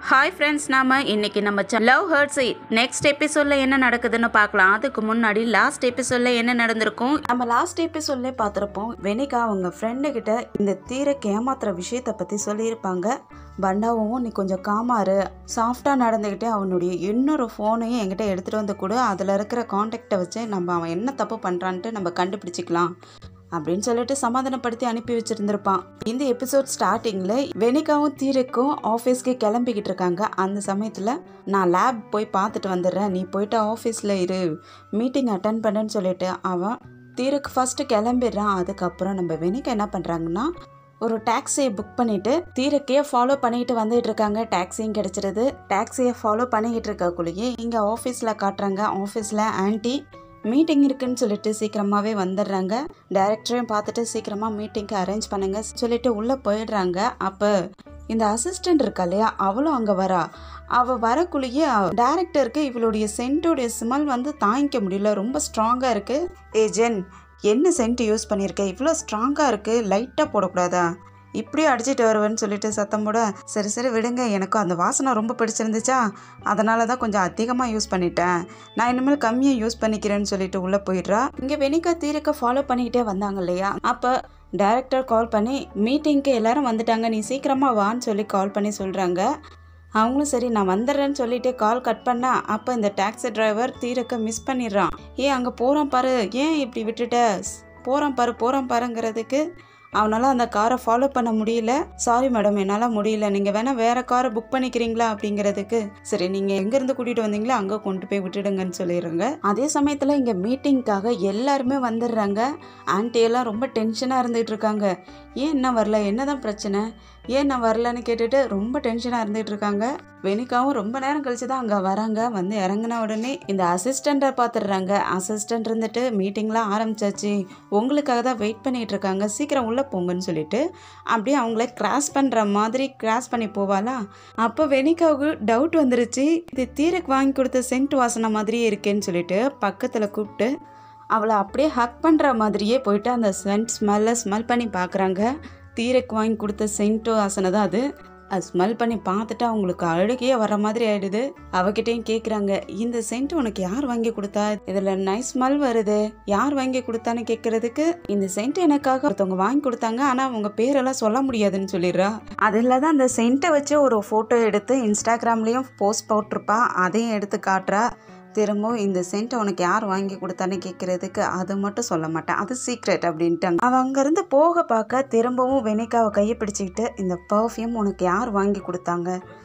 hi friends நாம இன்னைக்கு நம்ம லவ் ஹர்ட்ஸ் நெக்ஸ்ட் எபிசோட்ல என்ன நடக்குதுன்னு பார்க்கலாம் அதுக்கு முன்னாடி லாஸ்ட் எபிசோட்ல என்ன நடந்திருக்கும் நம்ம லாஸ்ட் எபிசோட்லேயே பார்த்துருப்போம் வெனிகா அவங்க ஃப்ரெண்டு கிட்ட இந்த தீரக்கு ஏமாத்துற விஷயத்தை பற்றி சொல்லியிருப்பாங்க பண்டாவும் நீ கொஞ்சம் காமாரு சாஃப்டாக நடந்துக்கிட்டே அவனுடைய இன்னொரு ஃபோனையும் என்கிட்ட எடுத்துகிட்டு வந்து கொடு அதில் இருக்கிற காண்டாக்டை வச்சு நம்ம அவன் என்ன தப்பு பண்ணுறான்ட்டு நம்ம கண்டுபிடிச்சிக்கலாம் அப்படின்னு சொல்லிட்டு சமாதானப்படுத்தி அனுப்பி வச்சிருந்திருப்பான் இந்த எபிசோட் ஸ்டார்டிங்கில் வெனிகாவும் தீரக்கும் ஆஃபீஸ்க்கு கிளம்பிக்கிட்டு இருக்காங்க அந்த சமயத்தில் நான் லேப் போய் பார்த்துட்டு வந்துடுறேன் நீ போயிட்டு ஆஃபீஸில் இரு மீட்டிங் அட்டன் பண்ணுன்னு சொல்லிட்டு அவன் தீருக்கு ஃபஸ்ட்டு கிளம்பிடுறான் அதுக்கப்புறம் நம்ம வெனிகா என்ன பண்ணுறாங்கன்னா ஒரு டாக்ஸியை புக் பண்ணிட்டு தீரக்கையே ஃபாலோ பண்ணிட்டு வந்துட்டு இருக்காங்க டாக்ஸியும் கிடைச்சிருது டாக்ஸியை ஃபாலோ பண்ணிக்கிட்டு இருக்கக்குள்ளேயே இங்கே ஆஃபீஸில் காட்டுறாங்க ஆஃபீஸில் ஆன்ட்டி மீட்டிங் இருக்குன்னு சொல்லிட்டு சீக்கிரமாகவே வந்துடுறாங்க டைரக்டரையும் பார்த்துட்டு சீக்கிரமாக மீட்டிங்க்கு அரேஞ்ச் பண்ணுங்க சொல்லிட்டு உள்ளே போயிடுறாங்க அப்போ இந்த அசிஸ்டன்ட் இருக்கா இல்லையா அவளும் அங்கே வரா அவள் வரக்குள்ளேயே டேரக்டருக்கு இவளுடைய சென்ட்டோடைய ஸ்மெல் வந்து தாங்கிக்க முடியல ரொம்ப ஸ்ட்ராங்காக இருக்குது ஏ ஜென் என்ன சென்ட் யூஸ் பண்ணியிருக்க இவ்வளோ ஸ்ட்ராங்காக இருக்குது லைட்டாக போடக்கூடாதா இப்படியே அடிச்சிட்டு வருவேன்னு சொல்லிட்டு சத்தம் போட சரி சரி விடுங்க எனக்கும் அந்த வாசனை ரொம்ப பிடிச்சிருந்துச்சா அதனால தான் கொஞ்சம் அதிகமாக யூஸ் பண்ணிட்டேன் நான் இனிமேல் கம்மியாக யூஸ் பண்ணிக்கிறேன்னு சொல்லிட்டு உள்ளே போயிடுறா இங்கே வெனிக்கா தீரக்க ஃபாலோ பண்ணிக்கிட்டே வந்தாங்க இல்லையா அப்போ டைரக்டர் கால் பண்ணி மீட்டிங்க்கு எல்லாரும் வந்துட்டாங்க நீ சீக்கிரமாக வான்னு சொல்லி கால் பண்ணி சொல்கிறாங்க அவங்களும் சரி நான் வந்துடுறேன்னு சொல்லிட்டு கால் கட் பண்ணா அப்போ இந்த டாக்ஸி டிரைவர் தீரக்க மிஸ் பண்ணிடுறான் ஏன் அங்கே போகிறான் பாரு ஏன் இப்படி விட்டுட்ட போகிறான் பாரு போகிறான் பாருங்கிறதுக்கு அவனால் அந்த காரை ஃபாலோ பண்ண முடியல சாரி மேடம் என்னால் முடியல நீங்கள் வேணால் வேறு காரை புக் பண்ணிக்கிறீங்களா அப்படிங்கிறதுக்கு சரி நீங்கள் எங்கேருந்து கூட்டிகிட்டு வந்தீங்களோ அங்கே கொண்டு போய் விட்டுடுங்கன்னு சொல்லிடுறாங்க அதே சமயத்தில் இங்கே மீட்டிங்க்காக எல்லாருமே வந்துடுறாங்க ஆன்ட்டி எல்லாம் ரொம்ப டென்ஷனாக இருந்துகிட்டு இருக்காங்க ஏன் என்ன வரல என்னதான் பிரச்சனை ஏன் நான் வரலன்னு கேட்டுட்டு ரொம்ப டென்ஷனாக இருந்துகிட்டு இருக்காங்க வெனிகாவும் ரொம்ப நேரம் கழிச்சு தான் அங்கே வராங்க வந்து இறங்கின உடனே இந்த அசிஸ்டண்ட்டை பார்த்துடுறாங்க அசிஸ்டண்ட் இருந்துட்டு மீட்டிங்லாம் ஆரம்பிச்சாச்சு உங்களுக்காக தான் வெயிட் பண்ணிகிட்டு இருக்காங்க சீக்கிரம் உள்ளே போங்கன்னு சொல்லிட்டு அப்படியே அவங்கள கிராஸ் பண்ணுற மாதிரி கிராஸ் பண்ணி போவாளா அப்போ வெனிகாவுக்கு டவுட் வந்துருச்சு இது தீரக்கு வாங்கி கொடுத்த சென்ட் வாசனை மாதிரியே இருக்கேன்னு சொல்லிட்டு பக்கத்தில் கூப்பிட்டு அவளை அப்படியே ஹக் பண்ணுற மாதிரியே போயிட்டு அந்த சென்ட் ஸ்மெல்லை ஸ்மெல் பண்ணி பார்க்குறாங்க தீரக்கு வாங்கி கொடுத்த சென்ட்டு வாசனை தான் அது அது ஸ்மெல் பண்ணி பார்த்துட்டு அவங்களுக்கு அழுகையே வர மாதிரி ஆயிடுது அவகிட்டையும் கேட்குறாங்க இந்த சென்ட் உனக்கு யார் வாங்கி கொடுத்தா இதில் நைஸ் ஸ்மெல் வருது யார் வாங்கி கொடுத்தான்னு கேட்குறதுக்கு இந்த சென்ட் எனக்காக ஒருத்தவங்க வாங்கி கொடுத்தாங்க ஆனால் அவங்க பேரெல்லாம் சொல்ல முடியாதுன்னு சொல்லிடுறா அதில் தான் அந்த சென்ட்டை வச்சு ஒரு ஃபோட்டோ எடுத்து இன்ஸ்டாகிராம்லேயும் போஸ்ட் போட்டிருப்பா அதையும் எடுத்து காட்டுறா திரும்பவும் இந்த சென்ட் உனக்கு யார் வாங்கி கொடுத்தான்னு கேட்குறதுக்கு அது மட்டும் சொல்ல மாட்டேன் அது சீக்ரெட் அப்படின்ட்டாங்க அவன் அங்கேருந்து போக பார்க்க திரும்பவும் வெனிக்காவை கையை பிடிச்சிக்கிட்டு இந்த பர்ஃப்யூம் உனக்கு யார் வாங்கி கொடுத்தாங்க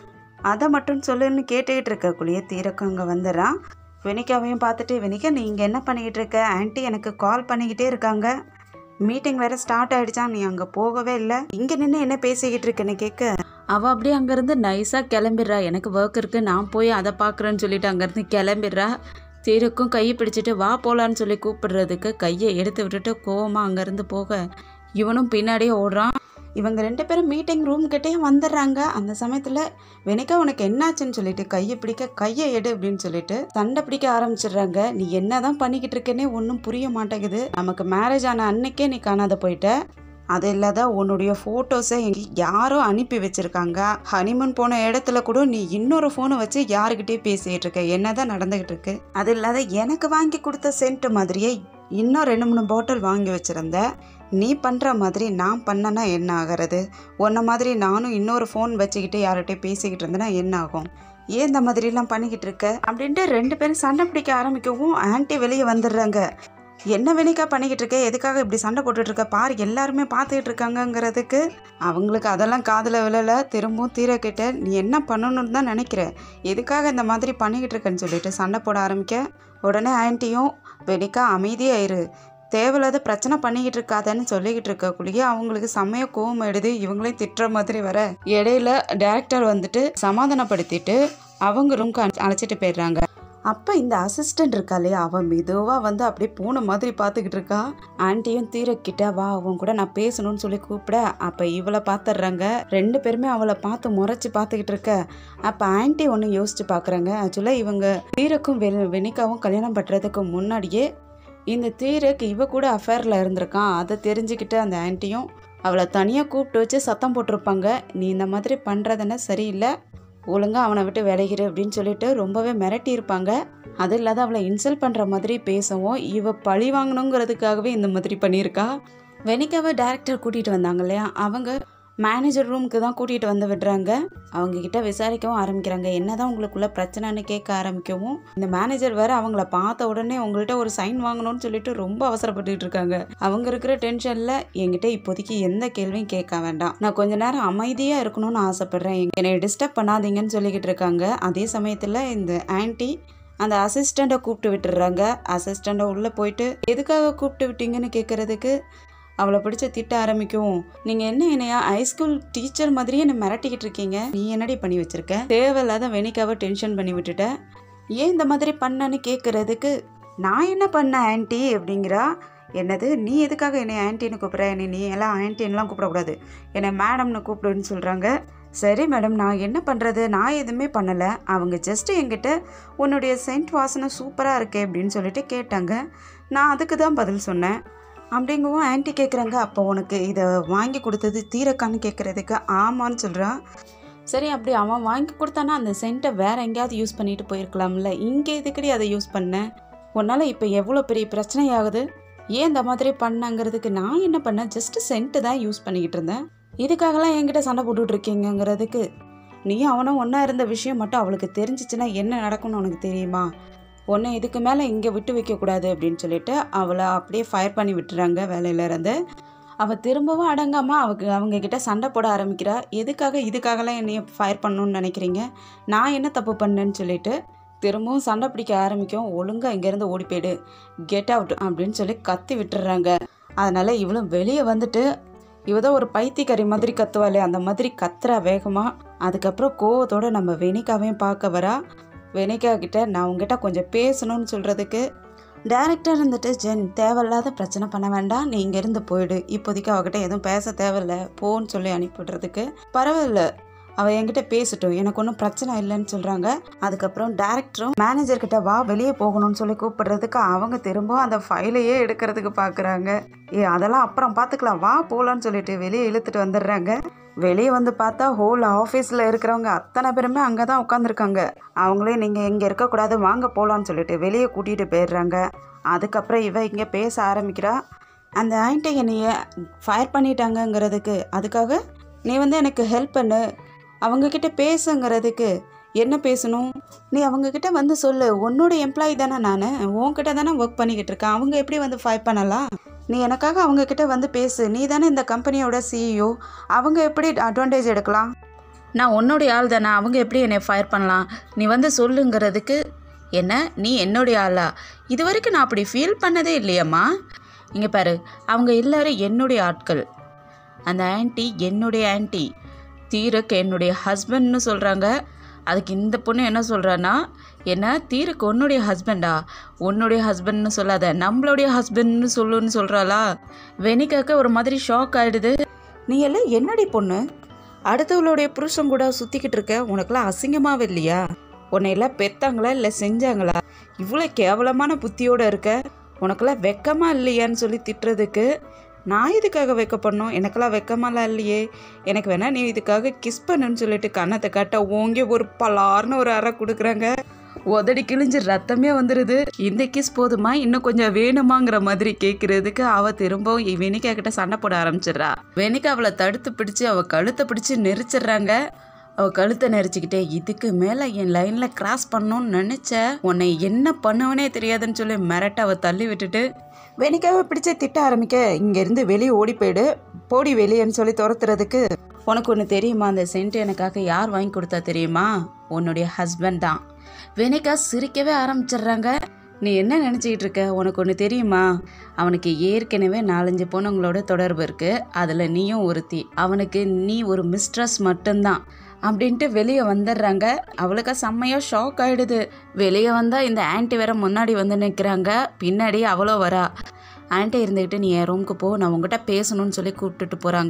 அதை மட்டும் சொல்லுன்னு கேட்டுக்கிட்டு இருக்கக்குள்ளேயே தீரக்கு அங்கே வந்துடுறான் வெனிக்காவையும் பார்த்துட்டு வெனிக்கா நீ இங்கே என்ன பண்ணிக்கிட்டு இருக்க ஆன்ட்டி எனக்கு கால் பண்ணிக்கிட்டே இருக்காங்க மீட்டிங் வேற ஸ்டார்ட் ஆயிடுச்சா நீ அங்கே போகவே இல்லை இங்கே நின்று என்ன பேசிக்கிட்டு இருக்கேன்னு கேட்க அவள் அப்படியே அங்கேருந்து நைஸாக கிளம்பிடுறா எனக்கு ஒர்க் இருக்குது நான் போய் அதை பார்க்குறேன்னு சொல்லிட்டு அங்கேருந்து கிளம்பிடுறா தீருக்கும் கையை பிடிச்சிட்டு வா போகலான்னு சொல்லி கூப்பிடுறதுக்கு கையை எடுத்து விட்டுட்டு கோவமாக அங்கேருந்து போக இவனும் பின்னாடியே ஓடுறான் இவங்க ரெண்டு பேரும் மீட்டிங் ரூம் கிட்டேயும் வந்துடுறாங்க அந்த சமயத்தில் வெனிக்கா உனக்கு என்னாச்சுன்னு சொல்லிட்டு கையை பிடிக்க கையை எடு அப்படின்னு சொல்லிட்டு சண்டை பிடிக்க ஆரம்பிச்சிடுறாங்க நீ என்னதான் பண்ணிக்கிட்டு இருக்கேனே ஒன்றும் புரிய மாட்டேங்குது நமக்கு மேரேஜ் ஆன அன்னைக்கே நீ காணாத போயிட்ட அது இல்லாத உன்னுடைய ஃபோட்டோஸை யாரோ அனுப்பி வச்சிருக்காங்க ஹனிமூன் போன இடத்துல கூட நீ இன்னொரு ஃபோனை வச்சு யாருக்கிட்டே பேசிகிட்டு இருக்க என்னதான் நடந்துகிட்டு இருக்கு அது இல்லாத எனக்கு வாங்கி கொடுத்த சென்ட் மாதிரியே இன்னும் ரெண்டு மூணு பாட்டில் வாங்கி வச்சிருந்த நீ பண்ணுற மாதிரி நான் பண்ணனா என்ன ஆகிறது உன்ன மாதிரி நானும் இன்னொரு ஃபோன் வச்சுக்கிட்டு யார்கிட்டயும் பேசிக்கிட்டு இருந்தேன்னா என்ன ஆகும் ஏன் இந்த மாதிரிலாம் பண்ணிக்கிட்டு இருக்க அப்படின்ட்டு ரெண்டு பேரும் சண்டை பிடிக்க ஆரம்பிக்கவும் ஆன்ட்டி வெளியே வந்துடுறாங்க என்ன வெனிக்கா பண்ணிக்கிட்டு இருக்க எதுக்காக இப்படி சண்டை போட்டுட்டு இருக்க பாரு எல்லாருமே பார்த்துக்கிட்டு இருக்காங்கங்கிறதுக்கு அவங்களுக்கு அதெல்லாம் காதில் விழலை திரும்பவும் தீரக்கிட்ட நீ என்ன பண்ணணும்னு தான் நினைக்கிற எதுக்காக இந்த மாதிரி பண்ணிக்கிட்டு இருக்கேன்னு சொல்லிட்டு சண்டை போட ஆரம்பிக்க உடனே ஆன்ட்டியும் வெனிக்கா அமைதியாயிரு தேவையில்லாத பிரச்சனை பண்ணிக்கிட்டு இருக்காதன்னு சொல்லிக்கிட்டு இருக்கக்குள்ளேயே அவங்களுக்கு செம்மைய கோவம் எடுது இவங்களையும் திட்டுற மாதிரி வர இடையில டேரக்டர் வந்துட்டு சமாதானப்படுத்திட்டு அவங்க ரூம்க்கு அழைச்சிட்டு போயிடுறாங்க அப்போ இந்த அசிஸ்டன்ட் இருக்கா இல்லையா அவன் மெதுவாக வந்து அப்படியே பூனை மாதிரி பார்த்துக்கிட்டு இருக்கா ஆன்ட்டியும் தீரக்கிட்ட வா அவன் கூட நான் பேசணும்னு சொல்லி கூப்பிட அப்போ இவளை பார்த்துடுறாங்க ரெண்டு பேருமே அவளை பார்த்து முறைச்சி பார்த்துக்கிட்டு இருக்க அப்போ ஆன்ட்டி ஒன்று யோசிச்சு பார்க்குறாங்க ஆக்சுவலாக இவங்க தீரக்கும் வெ வெனிக்காவும் கல்யாணம் பண்ணுறதுக்கு முன்னாடியே இந்த தீரக்கு இவ கூட அஃபேரில் இருந்திருக்கான் அதை தெரிஞ்சுக்கிட்டு அந்த ஆன்ட்டியும் அவளை தனியாக கூப்பிட்டு வச்சு சத்தம் போட்டிருப்பாங்க நீ இந்த மாதிரி பண்ணுறதுன்னா சரியில்லை ஒழுங்கா அவனை விட்டு விலகிரு அப்படின்னு சொல்லிட்டு ரொம்பவே மிரட்டி இருப்பாங்க அது இல்லாத அவளை இன்சல்ட் பண்ணுற மாதிரி பேசவும் இவ பழி வாங்கணுங்கிறதுக்காகவே இந்த மாதிரி பண்ணியிருக்கா வெனிக்காவை டேரக்டர் கூட்டிகிட்டு வந்தாங்க இல்லையா அவங்க மேனேஜர் ரூமுக்கு தான் கூட்டிகிட்டு வந்து விடுறாங்க அவங்க கிட்ட விசாரிக்கவும் ஆரம்பிக்கிறாங்க என்னதான் உங்களுக்குள்ள பிரச்சனைன்னு கேட்க ஆரம்பிக்கவும் இந்த மேனேஜர் வேற அவங்கள பார்த்த உடனே உங்கள்கிட்ட ஒரு சைன் வாங்கணும்னு சொல்லிட்டு ரொம்ப அவசரப்பட்டுட்டு இருக்காங்க அவங்க இருக்கிற டென்ஷன்ல என்கிட்ட இப்போதைக்கு எந்த கேள்வியும் கேட்க வேண்டாம் நான் கொஞ்ச நேரம் அமைதியா இருக்கணும்னு ஆசைப்படுறேன் என்னை டிஸ்டர்ப் பண்ணாதீங்கன்னு சொல்லிக்கிட்டு இருக்காங்க அதே சமயத்துல இந்த ஆன்ட்டி அந்த அசிஸ்டண்ட்டை கூப்பிட்டு விட்டுடுறாங்க அசிஸ்டண்ட்டை உள்ளே போயிட்டு எதுக்காக கூப்பிட்டு விட்டீங்கன்னு கேட்குறதுக்கு அவளை பிடிச்ச திட்ட ஆரம்பிக்கும் நீங்கள் என்ன என்னையா ஹைஸ்கூல் டீச்சர் மாதிரியே என்னை மிரட்டிக்கிட்டு இருக்கீங்க நீ என்னடி பண்ணி வச்சிருக்க தேவையில்லாத வெனிக்காவை டென்ஷன் பண்ணி விட்டுட்ட ஏன் இந்த மாதிரி பண்ணன்னு கேட்குறதுக்கு நான் என்ன பண்ணேன் ஆன்ட்டி அப்படிங்கிறா என்னது நீ எதுக்காக என்னை ஆன்ட்டின்னு கூப்பிட்ற என்னை நீ எல்லாம் ஆன்ட்டின்லாம் கூப்பிடக்கூடாது என்னை மேடம்னு கூப்பிடுன்னு சொல்கிறாங்க சரி மேடம் நான் என்ன பண்ணுறது நான் எதுவுமே பண்ணலை அவங்க ஜஸ்ட்டு என்கிட்ட உன்னுடைய சென்ட் வாசனை சூப்பராக இருக்கே அப்படின்னு சொல்லிட்டு கேட்டாங்க நான் அதுக்கு தான் பதில் சொன்னேன் அப்படிங்கவும் ஆன்ட்டி கேட்குறாங்க அப்போ உனக்கு இதை வாங்கி கொடுத்தது தீரக்கான்னு கேட்குறதுக்கு ஆமான்னு சொல்கிறான் சரி அப்படி அவன் வாங்கி கொடுத்தானா அந்த சென்ட்டை வேற எங்கேயாவது யூஸ் பண்ணிட்டு போயிருக்கலாம்ல இங்கே எதுக்கடி அதை யூஸ் பண்ணேன் உன்னால் இப்போ எவ்வளோ பெரிய பிரச்சனை ஆகுது ஏன் இந்த மாதிரி பண்ணங்கிறதுக்கு நான் என்ன பண்ணேன் ஜஸ்ட் சென்ட்டு தான் யூஸ் பண்ணிக்கிட்டு இருந்தேன் இதுக்காகலாம் என்கிட்ட சண்டை போட்டுட்டு இருக்கீங்கங்கிறதுக்கு நீ அவனும் ஒன்றா இருந்த விஷயம் மட்டும் அவளுக்கு தெரிஞ்சிச்சுன்னா என்ன நடக்கும்னு உனக்கு தெரியுமா உன்னை இதுக்கு மேலே இங்கே விட்டு வைக்கக்கூடாது அப்படின்னு சொல்லிட்டு அவளை அப்படியே ஃபயர் பண்ணி விட்டுறாங்க வேலையில இருந்து அவள் திரும்பவும் அடங்காமல் அவக்கு அவங்க கிட்ட சண்டை போட ஆரம்பிக்கிறா எதுக்காக இதுக்காகலாம் என்னைய ஃபயர் பண்ணணும்னு நினைக்கிறீங்க நான் என்ன தப்பு பண்ணேன்னு சொல்லிட்டு திரும்பவும் சண்டை பிடிக்க ஆரம்பிக்கும் ஒழுங்கா இங்கேருந்து ஓடி போயிடு கெட் அவுட் அப்படின்னு சொல்லி கத்தி விட்டுறாங்க அதனால இவளும் வெளியே வந்துட்டு இவ தான் ஒரு பைத்தியக்காரி மாதிரி கத்துவாளே அந்த மாதிரி கத்துறா வேகமாக அதுக்கப்புறம் கோவத்தோட நம்ம வெனிகாவையும் பார்க்க வரா வெனிகா கிட்ட நான் உங்ககிட்ட கொஞ்சம் பேசணும்னு சொல்கிறதுக்கு டேரக்டர் இருந்துட்டு ஜென் தேவையில்லாத பிரச்சனை பண்ண வேண்டாம் நீ இங்கேருந்து போயிடு இப்போதைக்கு அவகிட்ட எதுவும் பேச தேவையில்ல போன்னு சொல்லி அனுப்பிவிடுறதுக்கு பரவாயில்ல அவள் என்கிட்ட பேசட்டும் எனக்கு ஒன்றும் பிரச்சனை இல்லைன்னு சொல்கிறாங்க அதுக்கப்புறம் டேரக்டரும் மேனேஜர் கிட்ட வா வெளியே போகணும்னு சொல்லி கூப்பிடுறதுக்கு அவங்க திரும்ப அந்த ஃபைலையே எடுக்கிறதுக்கு பார்க்குறாங்க ஏ அதெல்லாம் அப்புறம் பார்த்துக்கலாம் வா போகலான்னு சொல்லிட்டு வெளியே இழுத்துட்டு வந்துடுறாங்க வெளியே வந்து பார்த்தா ஹோல் ஆஃபீஸில் இருக்கிறவங்க அத்தனை பேருமே அங்கே தான் உட்காந்துருக்காங்க அவங்களே நீங்கள் இங்கே இருக்கக்கூடாது வாங்க போகலான்னு சொல்லிட்டு வெளியே கூட்டிகிட்டு போயிடுறாங்க அதுக்கப்புறம் இவ இங்கே பேச ஆரம்பிக்கிறா அந்த ஆண்டி என்னைய ஃபயர் பண்ணிட்டாங்கங்கிறதுக்கு அதுக்காக நீ வந்து எனக்கு ஹெல்ப் பண்ணு அவங்கக்கிட்ட பேசுங்கிறதுக்கு என்ன பேசணும் நீ அவங்கக்கிட்ட வந்து சொல்லு உன்னோட எம்ப்ளாயி தானே நான் உன்கிட்ட தானே ஒர்க் பண்ணிக்கிட்டு இருக்கேன் அவங்க எப்படி வந்து ஃபயர் பண்ணலாம் நீ எனக்காக அவங்கக்கிட்ட வந்து பேசு நீ தானே இந்த கம்பெனியோட சிஇஓ அவங்க எப்படி அட்வான்டேஜ் எடுக்கலாம் நான் உன்னுடைய ஆள் தானே அவங்க எப்படி என்னை ஃபயர் பண்ணலாம் நீ வந்து சொல்லுங்கிறதுக்கு என்ன நீ என்னுடைய ஆளா இது வரைக்கும் நான் அப்படி ஃபீல் பண்ணதே இல்லையம்மா இங்கே பாரு அவங்க எல்லாரும் என்னுடைய ஆட்கள் அந்த ஆன்ட்டி என்னுடைய ஆன்ட்டி தீரக் என்னுடைய ஹஸ்பண்ட்னு சொல்கிறாங்க அதுக்கு இந்த பொண்ணு என்ன சொல்கிறான்னா என்ன தீரக் உன்னுடைய ஹஸ்பண்டா உன்னுடைய ஹஸ்பண்ட்னு சொல்லாத நம்மளுடைய ஹஸ்பண்ட்னு சொல்லுன்னு சொல்கிறாளா வெனிக்காக்க ஒரு மாதிரி ஷாக் ஆகிடுது நீ எல்லாம் என்னடி பொண்ணு அடுத்தவளுடைய புருஷன் கூட சுற்றிக்கிட்டு இருக்க உனக்கெல்லாம் அசிங்கமாவே இல்லையா உன்னை எல்லாம் பெத்தாங்களா இல்லை செஞ்சாங்களா இவ்வளோ கேவலமான புத்தியோட இருக்க உனக்கெல்லாம் வெக்கமா இல்லையான்னு சொல்லி திட்டுறதுக்கு நான் இதுக்காக வெக்கப்படணும் எனக்கெல்லாம் வெக்கமாலாம் இல்லையே எனக்கு வேணா நீ இதுக்காக கிஸ் பண்ணுன்னு சொல்லிட்டு கன்னத்தை காட்ட ஓங்கி ஒரு பலார்னு ஒரு அறை கொடுக்குறாங்க உதடி கிழிஞ்சு ரத்தமே வந்துடுது இந்த கிஸ் போதுமா இன்னும் கொஞ்சம் வேணுமாங்கிற மாதிரி கேட்கறதுக்கு அவ திரும்பவும் வெனிகா கிட்ட சண்டை போட ஆரம்பிச்சிடுறா வெனிகா அவளை தடுத்து பிடிச்சு அவ கழுத்தை பிடிச்சு நெரிச்சிடுறாங்க அவ கழுத்தை நெரிச்சுக்கிட்டே இதுக்கு மேல என் லைன்ல கிராஸ் பண்ணணும்னு நினைச்ச உன்னை என்ன பண்ணுவனே தெரியாதுன்னு சொல்லி மிரட்ட அவ தள்ளி விட்டுட்டு வெனிக்காவை பிடிச்ச திட்ட ஆரம்பிக்க இங்கேருந்து வெளியே ஓடி போயிடு போடி வெளியேன்னு சொல்லி துரத்துறதுக்கு உனக்கு ஒன்று தெரியுமா அந்த சென்ட் எனக்காக யார் வாங்கி கொடுத்தா தெரியுமா உன்னுடைய ஹஸ்பண்ட் தான் வெனிகா சிரிக்கவே ஆரம்பிச்சிடுறாங்க நீ என்ன நினச்சிக்கிட்டு இருக்க உனக்கு ஒன்று தெரியுமா அவனுக்கு ஏற்கனவே நாலஞ்சு பொண்ணுங்களோட தொடர்பு இருக்கு அதில் நீயும் ஒருத்தி அவனுக்கு நீ ஒரு மிஸ்ட்ரஸ் மட்டும்தான் அப்படின்ட்டு வெளியே வந்துடுறாங்க அவளுக்கு செம்மையாக ஷாக் ஆயிடுது வெளியே வந்தால் இந்த ஆன்ட்டி வேற முன்னாடி வந்து நிற்கிறாங்க பின்னாடி அவளோ வரா ஆன்ட்டி இருந்துக்கிட்டு நீ என் ரூமுக்கு போ நான் உங்ககிட்ட பேசணும்னு சொல்லி கூப்பிட்டுட்டு போகிறாங்க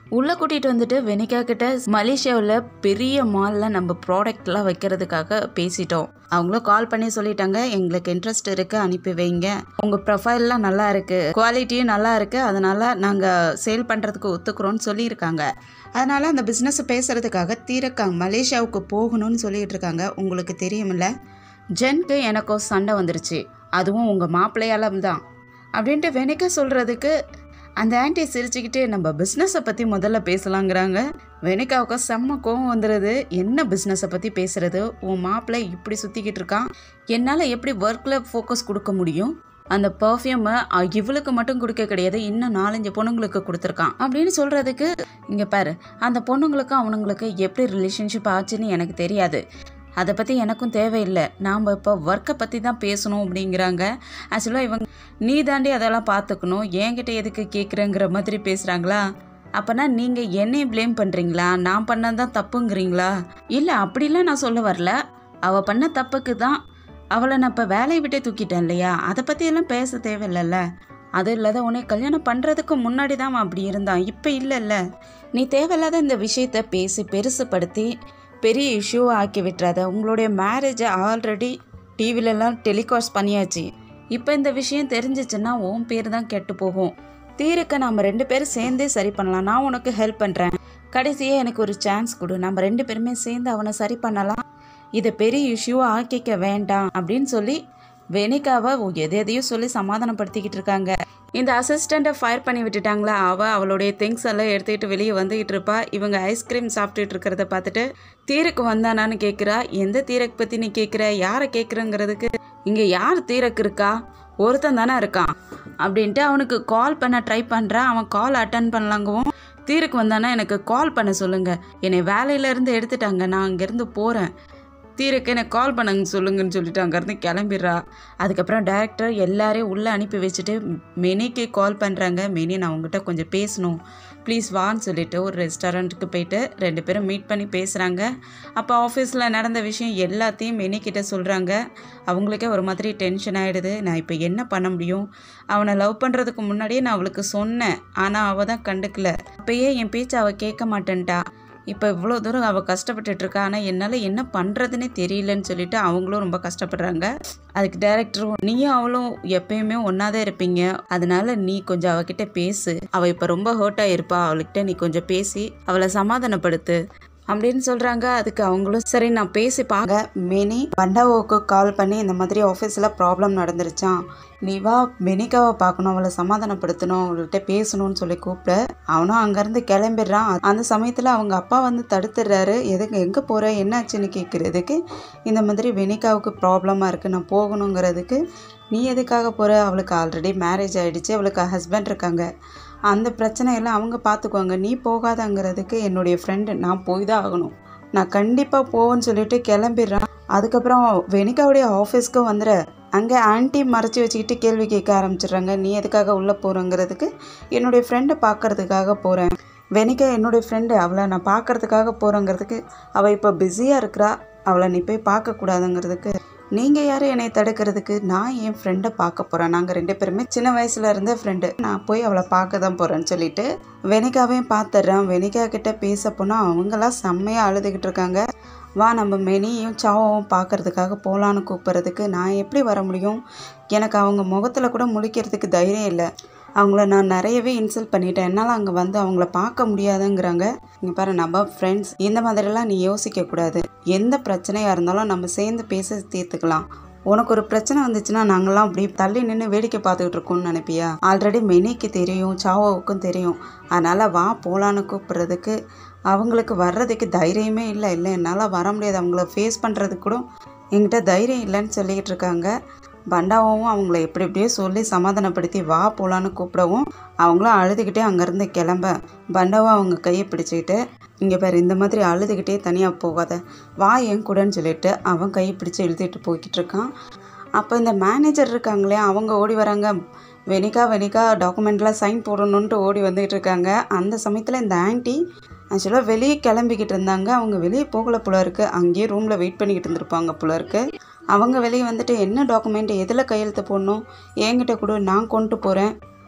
உள்ளே கூட்டிகிட்டு வந்துட்டு வெனிகா கிட்ட மலேசியாவில் பெரிய மாலில் நம்ம ப்ராடக்ட்லாம் வைக்கிறதுக்காக பேசிட்டோம் அவங்களும் கால் பண்ணி சொல்லிட்டாங்க எங்களுக்கு இன்ட்ரெஸ்ட் இருக்குது அனுப்பி வைங்க உங்கள் ப்ரொஃபைல்லாம் நல்லா இருக்குது குவாலிட்டியும் நல்லா இருக்குது அதனால் நாங்கள் சேல் பண்ணுறதுக்கு ஒத்துக்கிறோன்னு சொல்லியிருக்காங்க அதனால் அந்த பிஸ்னஸ் பேசுகிறதுக்காக தீரக்காங்க மலேசியாவுக்கு போகணும்னு சொல்லிட்டு இருக்காங்க உங்களுக்கு தெரியுமில்ல ஜென்க்கு எனக்கும் சண்டை வந்துருச்சு அதுவும் உங்கள் மாப்பிள்ளையால தான் அப்படின்ட்டு வெனிகா சொல்கிறதுக்கு அந்த ஆன்ட்டி சிரிச்சுக்கிட்டே நம்ம பிஸ்னஸை பற்றி முதல்ல பேசலாங்கிறாங்க வெனிகாவுக்கு செம்ம கோவம் வந்துடுது என்ன பிஸ்னஸை பற்றி பேசுறது உன் மாப்பிள்ளை இப்படி சுற்றிக்கிட்டு இருக்கான் என்னால் எப்படி ஒர்க்கில் ஃபோக்கஸ் கொடுக்க முடியும் அந்த பர்ஃப்யூமை இவளுக்கு மட்டும் கொடுக்க கிடையாது இன்னும் நாலஞ்சு பொண்ணுங்களுக்கு கொடுத்துருக்கான் அப்படின்னு சொல்கிறதுக்கு இங்கே பாரு அந்த பொண்ணுங்களுக்கும் அவனுங்களுக்கு எப்படி ரிலேஷன்ஷிப் ஆச்சுன்னு எனக்கு தெரியாது அதை பற்றி எனக்கும் தேவையில்லை நாம் இப்போ ஒர்க்கை பற்றி தான் பேசணும் அப்படிங்கிறாங்க ஆக்சுவலாக இவங்க நீ தாண்டி அதெல்லாம் பார்த்துக்கணும் என்கிட்ட எதுக்கு கேட்குறேங்கிற மாதிரி பேசுகிறாங்களா அப்போனா நீங்கள் என்னையும் ப்ளேம் பண்ணுறீங்களா நான் பண்ணது தான் தப்புங்கிறீங்களா இல்லை அப்படிலாம் நான் சொல்ல வரல அவள் பண்ண தப்புக்கு தான் அவளை நான் இப்போ வேலையை விட்டே தூக்கிட்டேன் இல்லையா அதை பற்றியெல்லாம் பேச தேவையில்லைல்ல அது இல்லாத உன்னை கல்யாணம் பண்ணுறதுக்கு முன்னாடி தான் அவன் அப்படி இருந்தான் இப்போ இல்லைல்ல நீ தேவையில்லாத இந்த விஷயத்த பேசி பெருசுப்படுத்தி பெரிய இஷ்யூ ஆக்கி விட்டுறாத உங்களுடைய மேரேஜை ஆல்ரெடி டிவிலெலாம் டெலிகாஸ்ட் பண்ணியாச்சு இப்போ இந்த விஷயம் தெரிஞ்சிச்சுன்னா உன் பேர் தான் கெட்டு போகும் தீருக்க நம்ம ரெண்டு பேரும் சேர்ந்தே சரி பண்ணலாம் நான் உனக்கு ஹெல்ப் பண்ணுறேன் கடைசியாக எனக்கு ஒரு சான்ஸ் கொடு நம்ம ரெண்டு பேருமே சேர்ந்து அவனை சரி பண்ணலாம் இதை பெரிய இஷ்யூவாக ஆக்கிக்க வேண்டாம் அப்படின்னு சொல்லி வெனிகாவை எதை எதையும் சொல்லி சமாதானப்படுத்திக்கிட்டு இருக்காங்க இந்த அசிஸ்டண்ட்டை ஃபயர் பண்ணி விட்டுட்டாங்களா அவள் அவளுடைய திங்ஸ் எல்லாம் எடுத்துக்கிட்டு வெளியே வந்துக்கிட்டு இருப்பா இவங்க ஐஸ்கிரீம் சாப்பிட்டுட்டு இருக்கிறத பார்த்துட்டு தீரக்கு வந்தானான்னு கேட்குறா எந்த தீரக்கு பற்றி நீ கேட்குற யாரை கேட்குறங்கிறதுக்கு இங்கே யார் தீரக்கு இருக்கா ஒருத்தன் தானே இருக்கான் அப்படின்ட்டு அவனுக்கு கால் பண்ண ட்ரை பண்ணுறான் அவன் கால் அட்டன் பண்ணலாங்கவும் தீருக்கு வந்தானா எனக்கு கால் பண்ண சொல்லுங்கள் என்னை வேலையிலேருந்து எடுத்துட்டாங்க நான் அங்கேருந்து போகிறேன் தீருக்கு எனக்கு கால் பண்ணுங்க சொல்லுங்கன்னு சொல்லிட்டு அங்கேருந்து கிளம்பிடுறா அதுக்கப்புறம் டேரக்டர் எல்லாரையும் உள்ளே அனுப்பி வச்சுட்டு மெனிக்கு கால் பண்ணுறாங்க மெனி நான் உங்ககிட்ட கொஞ்சம் பேசணும் ப்ளீஸ் வான்னு சொல்லிட்டு ஒரு ரெஸ்டாரண்ட்டுக்கு போயிட்டு ரெண்டு பேரும் மீட் பண்ணி பேசுகிறாங்க அப்போ ஆஃபீஸில் நடந்த விஷயம் எல்லாத்தையும் மெனிக்கிட்ட சொல்கிறாங்க அவங்களுக்கே ஒரு மாதிரி டென்ஷன் ஆகிடுது நான் இப்போ என்ன பண்ண முடியும் அவனை லவ் பண்ணுறதுக்கு முன்னாடியே நான் அவளுக்கு சொன்னேன் ஆனால் அவள் தான் கண்டுக்கல அப்பயே என் பேச்சை அவள் கேட்க மாட்டேன்ட்டா இப்போ இவ்வளோ தூரம் அவள் கஷ்டப்பட்டுட்டு இருக்கா ஆனால் என்னால் என்ன பண்ணுறதுனே தெரியலன்னு சொல்லிட்டு அவங்களும் ரொம்ப கஷ்டப்படுறாங்க அதுக்கு டேரக்டரும் நீயும் அவளும் எப்பயுமே ஒன்றா தான் இருப்பீங்க அதனால நீ கொஞ்சம் அவகிட்ட பேசு அவள் இப்போ ரொம்ப ஹர்ட் ஆகிருப்பா அவளுக்கிட்ட நீ கொஞ்சம் பேசி அவளை சமாதானப்படுத்து அப்படின்னு சொல்கிறாங்க அதுக்கு அவங்களும் சரி நான் பேசி பார்க்க மினி பண்டாவோவுக்கு கால் பண்ணி இந்த மாதிரி ஆஃபீஸில் ப்ராப்ளம் நடந்துருச்சான் நீ வா மெனிகாவை பார்க்கணும் அவளை சமாதானப்படுத்தணும் அவள்கிட்ட பேசணும்னு சொல்லி கூப்பிட்டு அவனும் அங்கேருந்து கிளம்பிடுறான் அந்த சமயத்தில் அவங்க அப்பா வந்து தடுத்துடுறாரு எதுக்கு எங்கே போகிற என்னாச்சுன்னு கேட்குறதுக்கு இந்த மாதிரி வெனிகாவுக்கு ப்ராப்ளமாக இருக்குது நான் போகணுங்கிறதுக்கு நீ எதுக்காக போகிற அவளுக்கு ஆல்ரெடி மேரேஜ் ஆகிடுச்சு அவளுக்கு ஹஸ்பண்ட் இருக்காங்க அந்த பிரச்சனையெல்லாம் அவங்க பார்த்துக்குவாங்க நீ போகாதங்கிறதுக்கு என்னுடைய ஃப்ரெண்டு நான் போய் தான் ஆகணும் நான் கண்டிப்பாக போவேன்னு சொல்லிட்டு கிளம்பிடுறேன் அதுக்கப்புறம் வெனிகாவுடைய ஆஃபீஸ்க்கு வந்துடுற அங்கே ஆன்ட்டி மறைச்சி வச்சுக்கிட்டு கேள்வி கேட்க ஆரம்பிச்சிடுறாங்க நீ எதுக்காக உள்ளே போகிறங்கிறதுக்கு என்னுடைய ஃப்ரெண்டை பார்க்கறதுக்காக போகிறேன் வெனிகா என்னுடைய ஃப்ரெண்டு அவளை நான் பார்க்கறதுக்காக போகிறேங்கிறதுக்கு அவள் இப்போ பிஸியாக இருக்கிறா அவளை நீ போய் பார்க்கக்கூடாதுங்கிறதுக்கு நீங்கள் யார் என்னை தடுக்கிறதுக்கு நான் என் ஃப்ரெண்டை பார்க்க போகிறேன் நாங்கள் ரெண்டு பேருமே சின்ன வயசுல இருந்த ஃப்ரெண்டு நான் போய் அவளை பார்க்க தான் போகிறேன்னு சொல்லிட்டு வெனிகாவையும் பார்த்துட்றேன் வெனிகா கிட்ட பேச போனால் அவங்களாம் செம்மையாக அழுதுகிட்டு இருக்காங்க வா நம்ம மெனியும் சாவும் பார்க்கறதுக்காக போகலான்னு கூப்பிட்றதுக்கு நான் எப்படி வர முடியும் எனக்கு அவங்க முகத்தில் கூட முழிக்கிறதுக்கு தைரியம் இல்லை அவங்கள நான் நிறையவே இன்சல்ட் பண்ணிட்டேன் என்னால் அங்கே வந்து அவங்கள பார்க்க முடியாதுங்கிறாங்க இங்கே பாரு நம்ம ஃப்ரெண்ட்ஸ் இந்த மாதிரிலாம் நீ யோசிக்கக்கூடாது எந்த பிரச்சனையாக இருந்தாலும் நம்ம சேர்ந்து பேச தீர்த்துக்கலாம் உனக்கு ஒரு பிரச்சனை வந்துச்சுன்னா நாங்கள்லாம் அப்படி தள்ளி நின்று வேடிக்கை பார்த்துக்கிட்டு இருக்கோம்னு நினைப்பியா ஆல்ரெடி மெனிக்கு தெரியும் சாவோவுக்கும் தெரியும் அதனால் வா போகலான்னு கூப்பிட்றதுக்கு அவங்களுக்கு வர்றதுக்கு தைரியமே இல்லை இல்லை என்னால் வர முடியாது அவங்கள ஃபேஸ் பண்ணுறதுக்கு கூட என்கிட்ட தைரியம் இல்லைன்னு சொல்லிக்கிட்டு இருக்காங்க பண்டாவும் அவங்கள எப்படி எப்படியோ சொல்லி சமாதானப்படுத்தி வா போகலான்னு கூப்பிடவும் அவங்களும் அழுதுகிட்டே அங்கேருந்து கிளம்ப பண்டாவும் அவங்க கையை பிடிச்சிக்கிட்டு இங்கே பாரு இந்த மாதிரி அழுதுகிட்டே தனியாக போகாத வா என் கூடன்னு சொல்லிட்டு அவன் கையை பிடிச்சி இழுத்துட்டு போய்கிட்டு இருக்கான் அப்போ இந்த மேனேஜர் இருக்காங்களே அவங்க ஓடி வராங்க வெனிகா வெனிகா டாக்குமெண்ட்லாம் சைன் போடணுன்ட்டு ஓடி வந்துகிட்டு இருக்காங்க அந்த சமயத்தில் இந்த ஆன்ட்டி ஆக்சுவலாக வெளியே கிளம்பிக்கிட்டு இருந்தாங்க அவங்க வெளியே போகல போல இருக்கு அங்கேயே ரூமில் வெயிட் பண்ணிக்கிட்டு இருந்திருப்பாங்க போல இருக்கு அவங்க வெளியே வந்துட்டு என்ன டாக்குமெண்ட் எதில் கையெழுத்து போடணும் என்கிட்ட கூட நான் கொண்டு போகிறேன்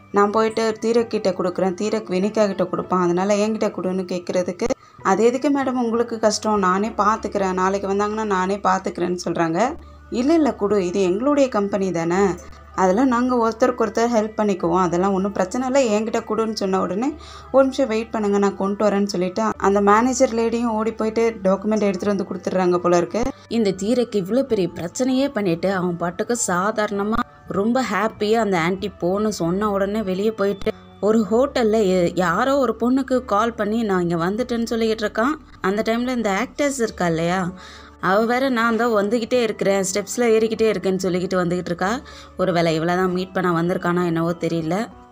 நான் போயிட்டு தீரக்கிட்ட கொடுக்குறேன் தீரக் வினிகா கிட்ட கொடுப்பான் அதனால என்கிட்ட கொடுன்னு கேட்குறதுக்கு அது எதுக்கு மேடம் உங்களுக்கு கஷ்டம் நானே பார்த்துக்கிறேன் நாளைக்கு வந்தாங்கன்னா நானே பார்த்துக்கிறேன்னு சொல்கிறாங்க இல்லை இல்லை கொடு இது எங்களுடைய கம்பெனி தானே அதெல்லாம் நாங்கள் ஒருத்தருக்கு ஒருத்தர் ஹெல்ப் பண்ணிக்குவோம் அதெல்லாம் ஒன்றும் பிரச்சனை இல்லை என்கிட்ட கொடுன்னு சொன்ன உடனே ஒரு நிமிஷம் வெயிட் பண்ணுங்கள் நான் கொண்டு வரேன்னு சொல்லிட்டு அந்த மேனேஜர் லேடியும் ஓடி போயிட்டு டாக்குமெண்ட் எடுத்துகிட்டு வந்து கொடுத்துட்றாங்க போல இருக்கு இந்த தீரைக்கு இவ்வளோ பெரிய பிரச்சனையே பண்ணிட்டு அவன் பாட்டுக்கு சாதாரணமாக ரொம்ப ஹாப்பியாக அந்த ஆன்ட்டி போன்னு சொன்ன உடனே வெளியே போயிட்டு ஒரு ஹோட்டலில் யாரோ ஒரு பொண்ணுக்கு கால் பண்ணி நான் இங்கே வந்துட்டேன்னு சொல்லிக்கிட்டு இருக்கான் அந்த டைமில் இந்த ஆக்டர்ஸ் இருக்கா இல்லையா அவள் வேற நான் தான் வந்துக்கிட்டே இருக்கிறேன் ஸ்டெப்ஸில் ஏறிக்கிட்டே இருக்கேன்னு சொல்லிக்கிட்டு வந்துக்கிட்டு இருக்கா ஒரு வேளை இவ்வளோ தான் மீட் பண்ண வந்திருக்கானா என்னவோ தெரியல